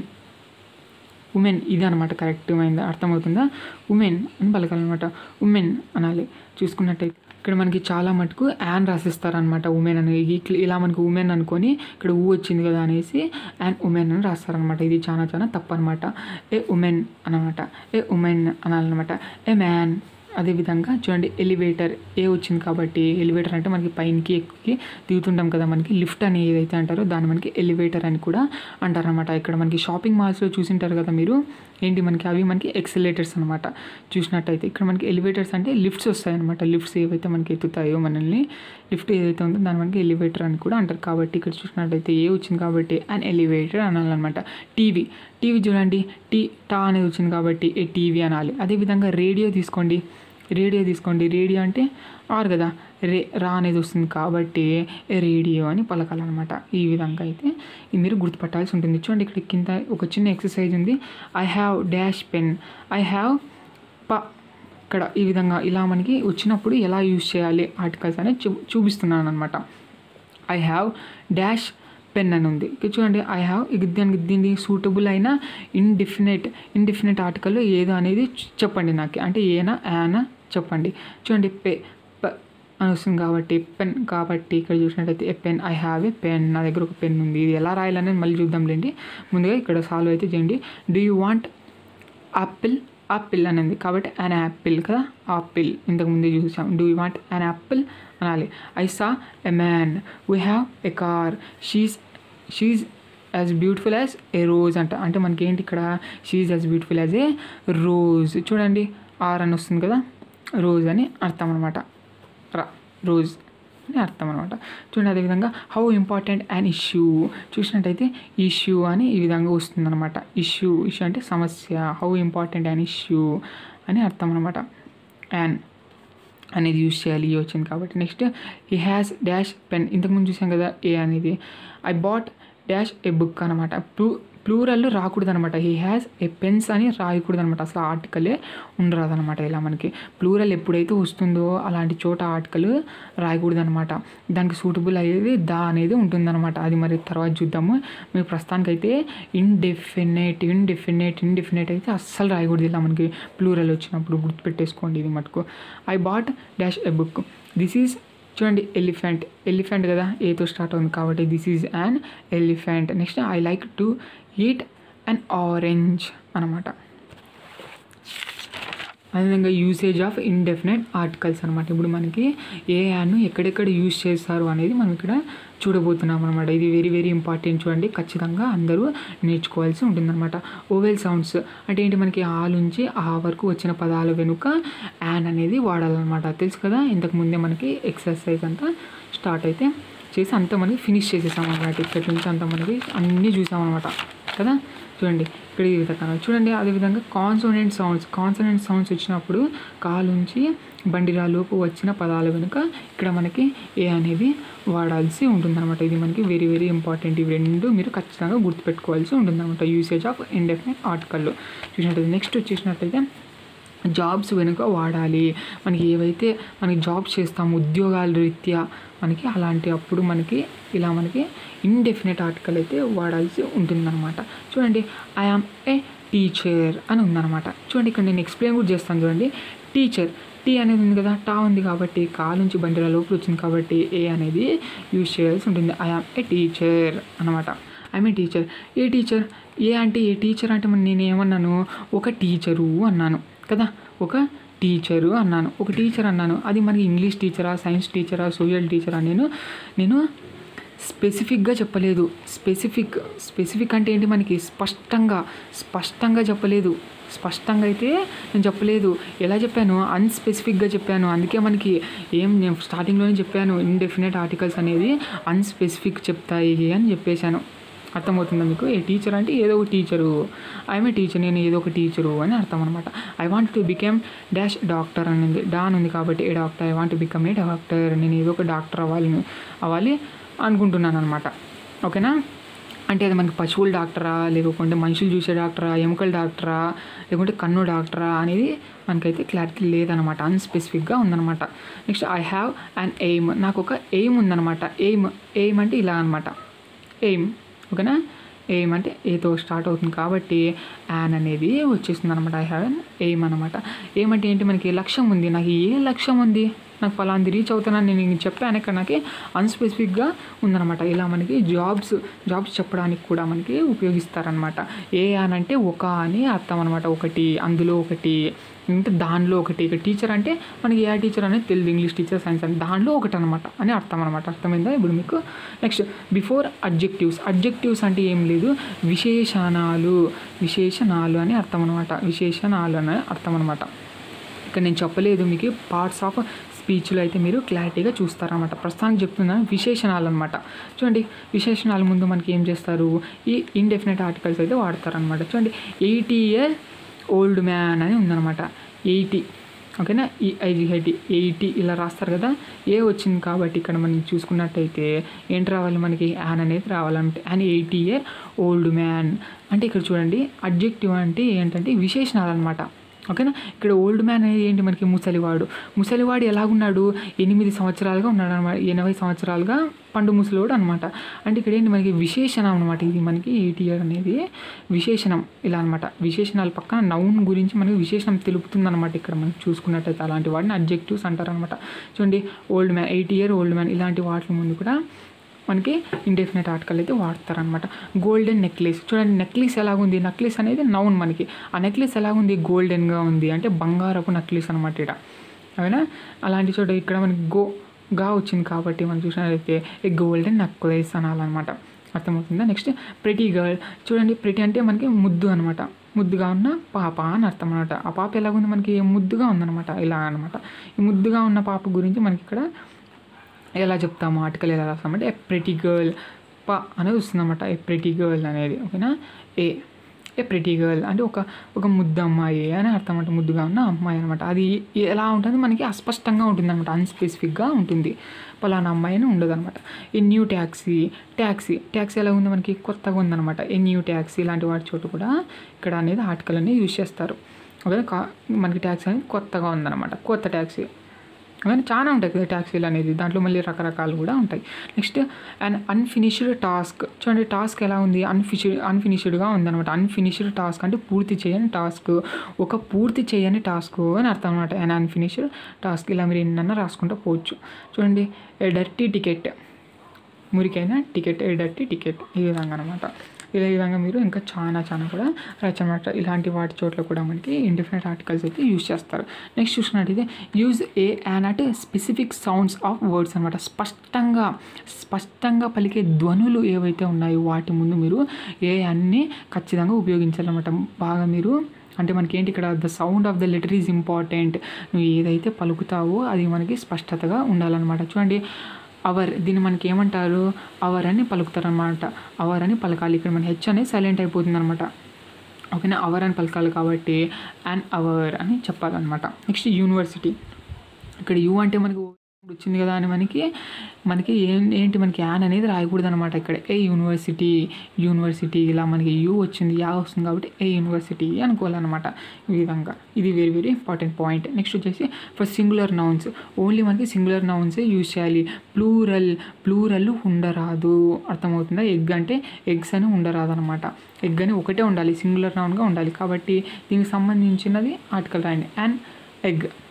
ఉమెన్ ఇది అనమాట కరెక్ట్ అయింది అర్థమవుతుందా ఉమెన్ అని పలకాలన్నమాట ఉమెన్ అనాలి చూసుకున్నట్టయితే ఇక్కడ మనకి చాలా మటుకు యాన్ రాసిస్తారనమాట ఉమెన్ అని ఇట్లా ఇలా మనకి ఉమెన్ అనుకొని ఇక్కడ ఊ వచ్చింది కదా అనేసి యాన్ ఉమెన్ అని రాస్తారనమాట ఇది చాలా చాలా తప్పు అనమాట ఏ ఉమెన్ అనమాట ఏ ఉమెన్ అనాలన్నమాట ఏ మ్యాన్ అదేవిధంగా చూడండి ఎలివేటర్ ఏ వచ్చింది కాబట్టి ఎలివేటర్ అంటే మనకి పైనకి ఎక్కి దిగుతుంటాం కదా మనకి లిఫ్ట్ అని ఏదైతే అంటారో దాన్ని మనకి ఎలివేటర్ అని కూడా అంటారనమాట ఇక్కడ మనకి షాపింగ్ మాల్స్లో చూసింటారు కదా మీరు ఏంటి మనకి అవి మనకి ఎక్సలేటర్స్ అనమాట చూసినట్టయితే ఇక్కడ మనకి ఎలివేటర్స్ అంటే లిఫ్ట్స్ వస్తాయి అనమాట లిఫ్ట్స్ ఏవైతే మనకి ఎత్తుతాయో మనల్ని లిఫ్ట్ ఏదైతే ఉందో దాన్ని మనకి ఎలివేటర్ అని కూడా అంటారు కాబట్టి ఇక్కడ చూసినట్టయితే ఏ వచ్చింది కాబట్టి అండ్ ఎలివేటర్ అనాలన్నమాట టీవీ టీవీ చూడండి టీ టా అనేది వచ్చింది కాబట్టి ఏ టీవీ అనాలి అదేవిధంగా రేడియో తీసుకోండి రేడియో తీసుకోండి రేడియో అంటే ఆర్ కదా రే రా అనేది వస్తుంది కాబట్టి రేడియో అని పలకాలన్నమాట ఈ విధంగా అయితే ఇది మీరు గుర్తుపట్టాల్సి ఉంటుంది చూడండి ఇక్కడ కింద ఒక చిన్న ఎక్సర్సైజ్ ఉంది I have dash pen I have ప ఇక్కడ ఈ విధంగా ఇలా మనకి వచ్చినప్పుడు ఎలా యూజ్ చేయాలి ఆర్టికల్స్ అనేది చూ చూపిస్తున్నాను అనమాట ఐ హ్యావ్ డాష్ పెన్ అని ఉంది ఇక్కడ చూడండి ఐ హ్యావ్ దానికి దీనికి సూటబుల్ అయిన ఇండిఫినెట్ ఇండిఫినెట్ ఆర్టికల్ ఏదో అనేది చెప్పండి నాకు అంటే ఏనా యానా చెప్పండి చూడండి పే ప అని వస్తుంది కాబట్టి పెన్ కాబట్టి ఇక్కడ చూసినట్టయితే a pen I have a pen నా దగ్గర ఒక పెన్ ఉంది ఇది ఎలా రాయాలనేది మళ్ళీ చూద్దాంలేండి ముందుగా ఇక్కడ సాల్వ్ అయితే చేయండి do you want apple apple అనేది కాబట్టి అన్ యాపిల్ కదా ఆపిల్ ఇంతకుముందే చూసాం do you want an apple అనాలి I saw a man we have a car she's she's as beautiful as a rose అంట అంటే మనకి ఏంటి ఇక్కడ she's as beautiful as a rose చూడండి ఆర్ అని వస్తుంది కదా రోజ్ అని అర్థం అనమాట రా రోజ్ అని అర్థం అనమాట చూడండి అదేవిధంగా హౌ ఇంపార్టెంట్ అండ్ ఇష్యూ చూసినట్టయితే ఇష్యూ అని ఈ విధంగా వస్తుంది అనమాట ఇష్యూ ఇష్యూ అంటే సమస్య హౌ ఇంపార్టెంట్ అండ్ ఇష్యూ అని అర్థం అనమాట అండ్ అనేది యూజ్ చేయాలి ఈ వచ్చింది కాబట్టి next he has dash pen ఇంతకుముందు చూసాం కదా ఏ అనేది I bought dash a book అనమాట ప్లూ ప్లూరల్ రాకూడదు అనమాట హీ హ్యాస్ ఏ పెన్స్ అని రాయకూడదు అనమాట అసలు ఆర్టికలే ఉండరాదు అనమాట ఇలా మనకి ప్లూరల్ ఎప్పుడైతే వస్తుందో అలాంటి చోట ఆర్టికల్ రాయకూడదు అనమాట దానికి సూటబుల్ అయ్యేది దా అనేది ఉంటుందన్నమాట అది మరి తర్వాత చూద్దాము మీరు ప్రస్తుతానికైతే ఇండెఫినెట్ ఇండెఫినెట్ ఇండెఫినెట్ అయితే అస్సలు రాయకూడదు ఇలా మనకి ప్లూరల్ వచ్చినప్పుడు గుర్తుపెట్టేసుకోండి ఇది మటుకు I bought dash a book this is చూడండి ఎలిఫెంట్ ఎలిఫెంట్ కదా ఏతో స్టార్ట్ అవుతుంది కాబట్టి this is an elephant next I like to eat an orange అనమాట అదేవిధంగా యూసేజ్ ఆఫ్ ఇండెఫినెట్ ఆర్టికల్స్ అనమాట ఇప్పుడు మనకి ఏ యాడ్ను ఎక్కడెక్కడ యూజ్ చేస్తారు అనేది మనం ఇక్కడ చూడబోతున్నాం అనమాట ఇది వెరీ వెరీ ఇంపార్టెంట్ చూడండి ఖచ్చితంగా అందరూ నేర్చుకోవాల్సి ఉంటుందన్నమాట ఓవెల్ సౌండ్స్ అంటే ఏంటి మనకి ఆ నుంచి ఆ వరకు వచ్చిన పదాల వెనుక యాన్ అనేది వాడాలన్నమాట తెలుసు కదా ఇంతకు ముందే మనకి ఎక్సర్సైజ్ అంతా స్టార్ట్ అయితే చేసి అంతా మనకి ఫినిష్ చేసేసాం అనమాట ఇక్కడి నుంచి అంతా మనకి అన్నీ చూసామన్నమాట కదా చూడండి ఇక్కడ ఈ విధంగా చూడండి అదేవిధంగా కాన్సోనెంట్ సౌండ్స్ కాన్సోనెంట్ సౌండ్స్ వచ్చినప్పుడు కాలుంచి బండిరాలోపు వచ్చిన పదాల వెనుక ఇక్కడ మనకి ఏ అనేది వాడాల్సి ఉంటుందన్నమాట ఇది మనకి వెరీ వెరీ ఇంపార్టెంట్ ఇవి రెండు మీరు ఖచ్చితంగా గుర్తుపెట్టుకోవాల్సి ఉంటుందన్నమాట యూసేజ్ ఆఫ్ ఇండెఫినెట్ ఆర్టికల్లో చూసినట్టయితే నెక్స్ట్ వచ్చేసినట్టయితే జాబ్స్ వెనుక వాడాలి మనకి ఏవైతే మనకి జాబ్స్ చేస్తాం ఉద్యోగాల రీత్యా మనకి అలాంటి అప్పుడు మనకి ఇలా మనకి ఇండెఫినెట్ ఆర్టికల్ అయితే వాడాల్సి ఉంటుందన్నమాట చూడండి ఐఆమ్ ఏ టీచర్ అని ఉందన్నమాట చూడండి ఇక్కడ నేను ఎక్స్ప్లెయిన్ కూడా చేస్తాను చూడండి టీచర్ టీ అనేది ఉంది కదా టా ఉంది కాబట్టి కా నుంచి బండిల లోపల వచ్చింది కాబట్టి ఏ అనేది యూజ్ చేయాల్సి ఉంటుంది ఐ ఆమ్ ఏ టీచర్ అనమాట I'm a teacher a teacher a అంటే ఏ టీచర్ అంటే మరి నేను ఏమన్నాను ఒక టీచరు అన్నాను కదా ఒక టీచరు అన్నాను ఒక టీచర్ అన్నాను అది మనకి ఇంగ్లీష్ టీచరా సైన్స్ టీచరా సోషల్ టీచరా నేను నేను స్పెసిఫిక్గా చెప్పలేదు స్పెసిఫిక్ స్పెసిఫిక్ అంటే ఏంటి మనకి స్పష్టంగా స్పష్టంగా చెప్పలేదు స్పష్టంగా అయితే నేను చెప్పలేదు ఎలా చెప్పాను అన్స్పెసిఫిక్గా చెప్పాను అందుకే మనకి ఏం నేను స్టార్టింగ్లోనే చెప్పాను ఇండెఫినెట్ ఆర్టికల్స్ అనేది అన్స్పెసిఫిక్ చెప్తాయి అని చెప్పేశాను అర్థమవుతుందా మీకు ఏ టీచర్ అంటే ఏదో ఒక టీచరు ఐఎమ్ ఏ టీచర్ నేను ఏదో ఒక టీచరు అని అర్థం అనమాట I want to become dash doctor అని ఉంది డాన్ ఉంది కాబట్టి a doctor I want to become a doctor నేను ఏదో ఒక డాక్టర్ అవ్వాలి అవ్వాలి అనుకుంటున్నాను అనమాట ఓకేనా అంటే అది మనకి పశువుల డాక్టరా లేకపోతే మనుషులు చూసే డాక్టరా ఎముకల డాక్టరా లేకుంటే కన్ను డాక్టరా అనేది మనకైతే క్లారిటీ లేదనమాట అన్స్పెసిఫిక్గా ఉందన్నమాట next I have an aim నాకు ఒక ఎయిమ్ ఉందన్నమాట ఎయిమ్ ఎయిమ్ అంటే ఇలా అనమాట ఎయిమ్ ఓకేనా ఎయిమ్ అంటే ఏతో స్టార్ట్ అవుతుంది కాబట్టి యాన్ అనేది వచ్చేస్తుంది అనమాట ఐ హ్యావ్ ఎయిమ్ అనమాట ఏమంటే ఏంటి మనకి లక్ష్యం ఉంది నాకు ఏ లక్ష్యం ఉంది నాకు ఫలాంది రీచ్ అవుతున్నాను నేను చెప్పాను ఇక్కడ నాకు అన్స్పెసిఫిక్గా ఉందన్నమాట ఇలా మనకి జాబ్స్ జాబ్స్ చెప్పడానికి కూడా మనకి ఉపయోగిస్తారనమాట ఏ అని అంటే ఒక అని అర్థం అనమాట ఒకటి అందులో ఒకటి అంటే దానిలో ఒకటి ఇక టీచర్ అంటే మనకి ఏ టీచర్ అనేది తెలియదు ఇంగ్లీష్ టీచర్ సైన్స్ అని దానిలో ఒకటి అనమాట అని అర్థం అనమాట అర్థమైందా ఇప్పుడు మీకు నెక్స్ట్ బిఫోర్ అడ్జెక్టివ్స్ అడ్జెక్టివ్స్ అంటే ఏం లేదు విశేషణాలు విశేషణాలు అని అర్థం అనమాట విశేషణాలు అని అర్థం అనమాట ఇక్కడ నేను చెప్పలేదు మీకు పార్ట్స్ ఆఫ్ స్పీచ్లో అయితే మీరు క్లారిటీగా చూస్తారన్నమాట ప్రస్తుతానికి చెప్తున్నాను విశేషణాలు అనమాట చూడండి విశేషణాల ముందు మనకి ఏం చేస్తారు ఈ ఇండెఫినెట్ ఆర్టికల్స్ అయితే వాడతారనమాట చూడండి ఎయిటీ ఇయర్ ఓల్డ్ మ్యాన్ అని ఉందన్నమాట ఎయిటీ ఓకేనా ఈ ఐజిహెటి ఎయిటీ ఇలా రాస్తారు కదా ఏ వచ్చింది కాబట్టి ఇక్కడ మనం చూసుకున్నట్టయితే ఏంటి రావాలి మనకి యాన్ అనేది రావాలంటే an eighty year old man అంటే ఇక్కడ చూడండి అడ్జెక్టివ్ అంటే ఏంటంటే విశేషణాలు అనమాట ఓకేనా ఇక్కడ ఓల్డ్ మ్యాన్ అనేది ఏంటి మనకి ముసలివాడు ముసలివాడు ఎలాగున్నాడు ఎనిమిది సంవత్సరాలుగా ఉన్నాడు అనమాట ఎనభై సంవత్సరాలుగా పండు ముసలివాడు అనమాట అంటే ఇక్కడ ఏంటి మనకి విశేషణం అనమాట ఇది మనకి ఎయిట్ ఇయర్ అనేది విశేషణం ఇలా అనమాట విశేషణాల పక్కన నౌన్ గురించి మనకి విశేషణం తెలుపుతుంది అనమాట ఇక్కడ మనం చూసుకున్నట్టయితే అలాంటి వాటిని అడ్జెక్టివ్స్ అంటారనమాట చూడండి old man eight year old man ఇలాంటి వాటి ముందు కూడా మనకి ఇండెఫినెట్ ఆర్టికల్ అయితే వాడతారనమాట గోల్డెన్ నెక్లెస్ చూడండి నెక్లెస్ ఎలాగుంది నెక్లెస్ అనేది నౌన్ మనకి ఆ నెక్లెస్ ఎలాగుంది గోల్డెన్గా ఉంది అంటే బంగారపు నెక్లెస్ అనమాట ఇక్కడ అవునా అలాంటి చోట ఇక్కడ మనకి గో గా వచ్చింది కాబట్టి మనం చూసినట్లయితే ఏ గోల్డెన్ నెక్లెస్ అనాలన్నమాట అర్థమవుతుందా నెక్స్ట్ ప్రెటీ గర్ల్ చూడండి ప్రెటీ అంటే మనకి ముద్దు అనమాట ముద్దుగా ఉన్న పాప అని అర్థం అనమాట ఆ పాప ఎలాగుంది మనకి ముద్దుగా ఉందన్నమాట ఇలా అనమాట ఈ ముద్దుగా ఉన్న పాప గురించి మనకి ఇక్కడ ఎలా చెప్తాము ఆర్టికల్ ఎలా రాస్తామంటే ఏ ప్రెటీ గర్ల్ ప అనేది వస్తుందన్నమాట ఏ ప్రెటీ గర్ల్ అనేది ఓకేనా ఏ ఏ ప్రెటీ గర్ల్ అంటే ఒక ఒక ముద్దు అమ్మాయి అని అర్థం అంటే ముద్దుగా ఉన్న అమ్మాయి అనమాట అది ఎలా ఉంటుంది మనకి అస్పష్టంగా ఉంటుంది అనమాట అన్స్పెసిఫిక్గా ఉంటుంది పలానా అమ్మాయి అని ఉండదు అనమాట ఈ న్యూ ట్యాక్సీ ట్యాక్సీ ట్యాక్సీ ఎలా ఉంది మనకి కొత్తగా ఉందన్నమాట ఈ న్యూ ట్యాక్సీ ఇలాంటి వాటి చోటు కూడా ఇక్కడ అనేది ఆర్టికల్ అనేది యూజ్ చేస్తారు ఓకే కా- మనకి ట్యాక్సీ అనేది కొత్తగా ఉందన్నమాట కొత్త ట్యాక్సీ కానీ చాలా ఉంటాయి కదా ట్యాక్సీలు అనేది దాంట్లో మళ్ళీ రకరకాలు కూడా ఉంటాయి నెక్స్ట్ అండ్ అన్ఫినిష్డ్ టాస్క్ చూడండి టాస్క్ ఎలా ఉంది అన్ఫిషిడ్ అన్ఫినిష్డ్గా ఉందన్నమాట అన్ఫినిష్డ్ టాస్క్ అంటే పూర్తి చేయని టాస్క్ ఒక పూర్తి చేయని టాస్క్ అని అర్థం అనమాట అండ్ అన్ఫినిష్డ్ టాస్క్ ఇలా మీరు ఎన్నన్నా రాసుకుంటూ పోవచ్చు చూడండి ఏ డర్టీ టికెట్ మురికైన టికెట్ ఏ డర్టీ టికెట్ ఈ విధంగా అనమాట ఇదే విధంగా మీరు ఇంకా చాలా చాలా కూడా రచనమాట ఇలాంటి వాటి చోట్ల కూడా మనకి ఇండిఫరెంట్ ఆర్టికల్స్ అయితే యూజ్ చేస్తారు నెక్స్ట్ చూసినట్టయితే యూజ్ ఏ యాన్ అంటే స్పెసిఫిక్ సౌండ్స్ ఆఫ్ వర్డ్స్ అనమాట స్పష్టంగా స్పష్టంగా పలికే ధ్వనులు ఏవైతే ఉన్నాయో వాటి ముందు మీరు ఏ అన్ని ఖచ్చితంగా ఉపయోగించాలన్నమాట బాగా మీరు అంటే మనకి ఏంటి ఇక్కడ the sound of the letter is important నువ్వు ఏదైతే పలుకుతావో అది మనకి స్పష్టతగా ఉండాలన్నమాట చూడండి అవర్ దీన్ని మనకి ఏమంటారు అవర్ అని పలుకుతారు అనమాట అవర్ అని పలకాలి ఇక్కడ మన హెచ్ అనేది సైలెంట్ అయిపోతుంది అనమాట ఓకేనా అవర్ అని పలకాలి కాబట్టి అండ్ అవర్ అని చెప్పాలన్నమాట నెక్స్ట్ యూనివర్సిటీ ఇక్కడ యూ అంటే మనకి వచ్చింది కదా అని మనకి మనకి ఏం ఏంటి మనకి యాన్ అనేది రాయకూడదు అనమాట ఇక్కడ ఏ యూనివర్సిటీ యూనివర్సిటీ ఇలా మనకి యూ వచ్చింది యా వస్తుంది కాబట్టి ఏ యూనివర్సిటీ అనుకోవాలన్నమాట ఈ విధంగా ఇది very very important point next వచ్చేసి ఫర్ సింగులర్ నౌన్స్ ఓన్లీ మనకి సింగులర్ నౌన్సే యూజ్ చేయాలి ప్లూరల్ ప్లూరల్ ఉండరాదు అర్థమవుతుందా ఎగ్ అంటే ఎగ్స్ అని ఉండరాదు అనమాట ఎగ్ అని ఒకటే ఉండాలి సింగులర్ నౌన్గా ఉండాలి కాబట్టి దీనికి సంబంధించినది ఆర్టికల్ రాయండి అండ్ ఎగ్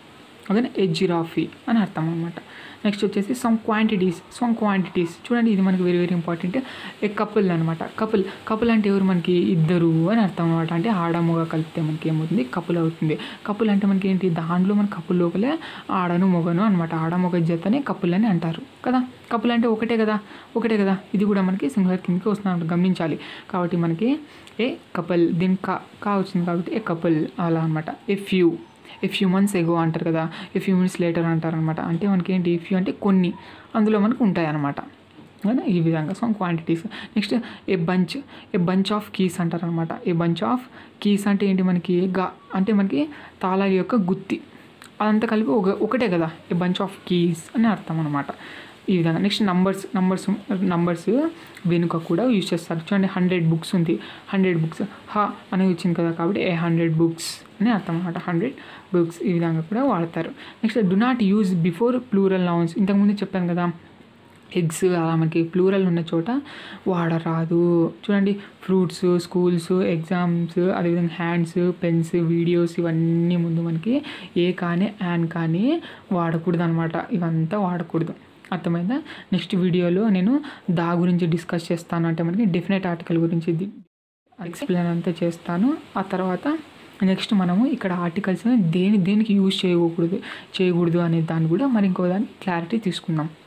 ఓకేనా ఏ జిరాఫీ అని అర్థం అనమాట నెక్స్ట్ వచ్చేసి సమ్ క్వాంటిటీస్ సమ్ క్వాంటిటీస్ చూడండి ఇది మనకి very very important a couple అనమాట కపుల్ కపుల్ అంటే ఎవరు మనకి ఇద్దరు అని అర్థం అనమాట అంటే ఆడమొగ కలిపితే మనకి ఏమవుతుంది కపుల్ అవుతుంది కపుల్ అంటే మనకి ఏంటి దాంట్లో మన కపుల్ లోపలే ఆడను మొగను అనమాట ఆడమొగ జతనే కపుల్ అని అంటారు కదా కపుల్ అంటే ఒకటే కదా ఒకటే కదా ఇది కూడా మనకి సింగులర్ కిందకి వస్తుంది గమనించాలి కాబట్టి మనకి ఏ కపుల్ దీని కా కా వచ్చింది కాబట్టి ఏ కపుల్ అలా అనమాట a few a few months ago అంటారు కదా ఏ ఫ్యూ మినిట్స్ లేటర్ అంటారు అనమాట అంటే మనకి ఏంటి ఫ్యూ అంటే కొన్ని అందులో మనకు ఉంటాయి అనమాట కదా ఈ విధంగా some quantities next a bunch a bunch of keys అంటారు అనమాట ఏ బంచ్ ఆఫ్ కీస్ అంటే ఏంటి మనకి గా అంటే మనకి తాళాల యొక్క గుత్తి అదంతా కలిపి ఒక ఒకటే కదా ఏ బంచ్ ఆఫ్ కీస్ అని అర్థం అనమాట ఈ విధంగా నెక్స్ట్ నంబర్స్ నంబర్స్ నంబర్స్ వెనుక కూడా యూజ్ చేస్తారు చూడండి హండ్రెడ్ బుక్స్ ఉంది హండ్రెడ్ బుక్స్ హ అనేది వచ్చింది కదా కాబట్టి ఏ హండ్రెడ్ బుక్స్ అని అర్థం అనమాట హండ్రెడ్ బుక్స్ ఈ విధంగా కూడా వాడతారు next do not use before plural nouns ఇంతకుముందు చెప్పాను కదా ఎగ్స్ అలా మనకి ప్లూరల్ ఉన్న చోట వాడరాదు చూడండి ఫ్రూట్స్ స్కూల్స్ ఎగ్జామ్స్ అదేవిధంగా హ్యాండ్స్ పెన్స్ వీడియోస్ ఇవన్నీ ముందు మనకి ఏ కానీ యాన్ కానీ వాడకూడదు అనమాట ఇవంతా వాడకూడదు అర్థమైందా నెక్స్ట్ వీడియోలో నేను దా గురించి డిస్కస్ చేస్తాను అంటే మనకి డెఫినెట్ ఆర్టికల్ గురించి ఎక్స్ప్లెయిన్ అంతా చేస్తాను ఆ తర్వాత నెక్స్ట్ మనము ఇక్కడ ఆర్టికల్స్ దేని దేనికి యూజ్ చేయకూడదు చేయకూడదు అనే దాన్ని కూడా మరి ఇంకో దాన్ని క్లారిటీ తీసుకుందాం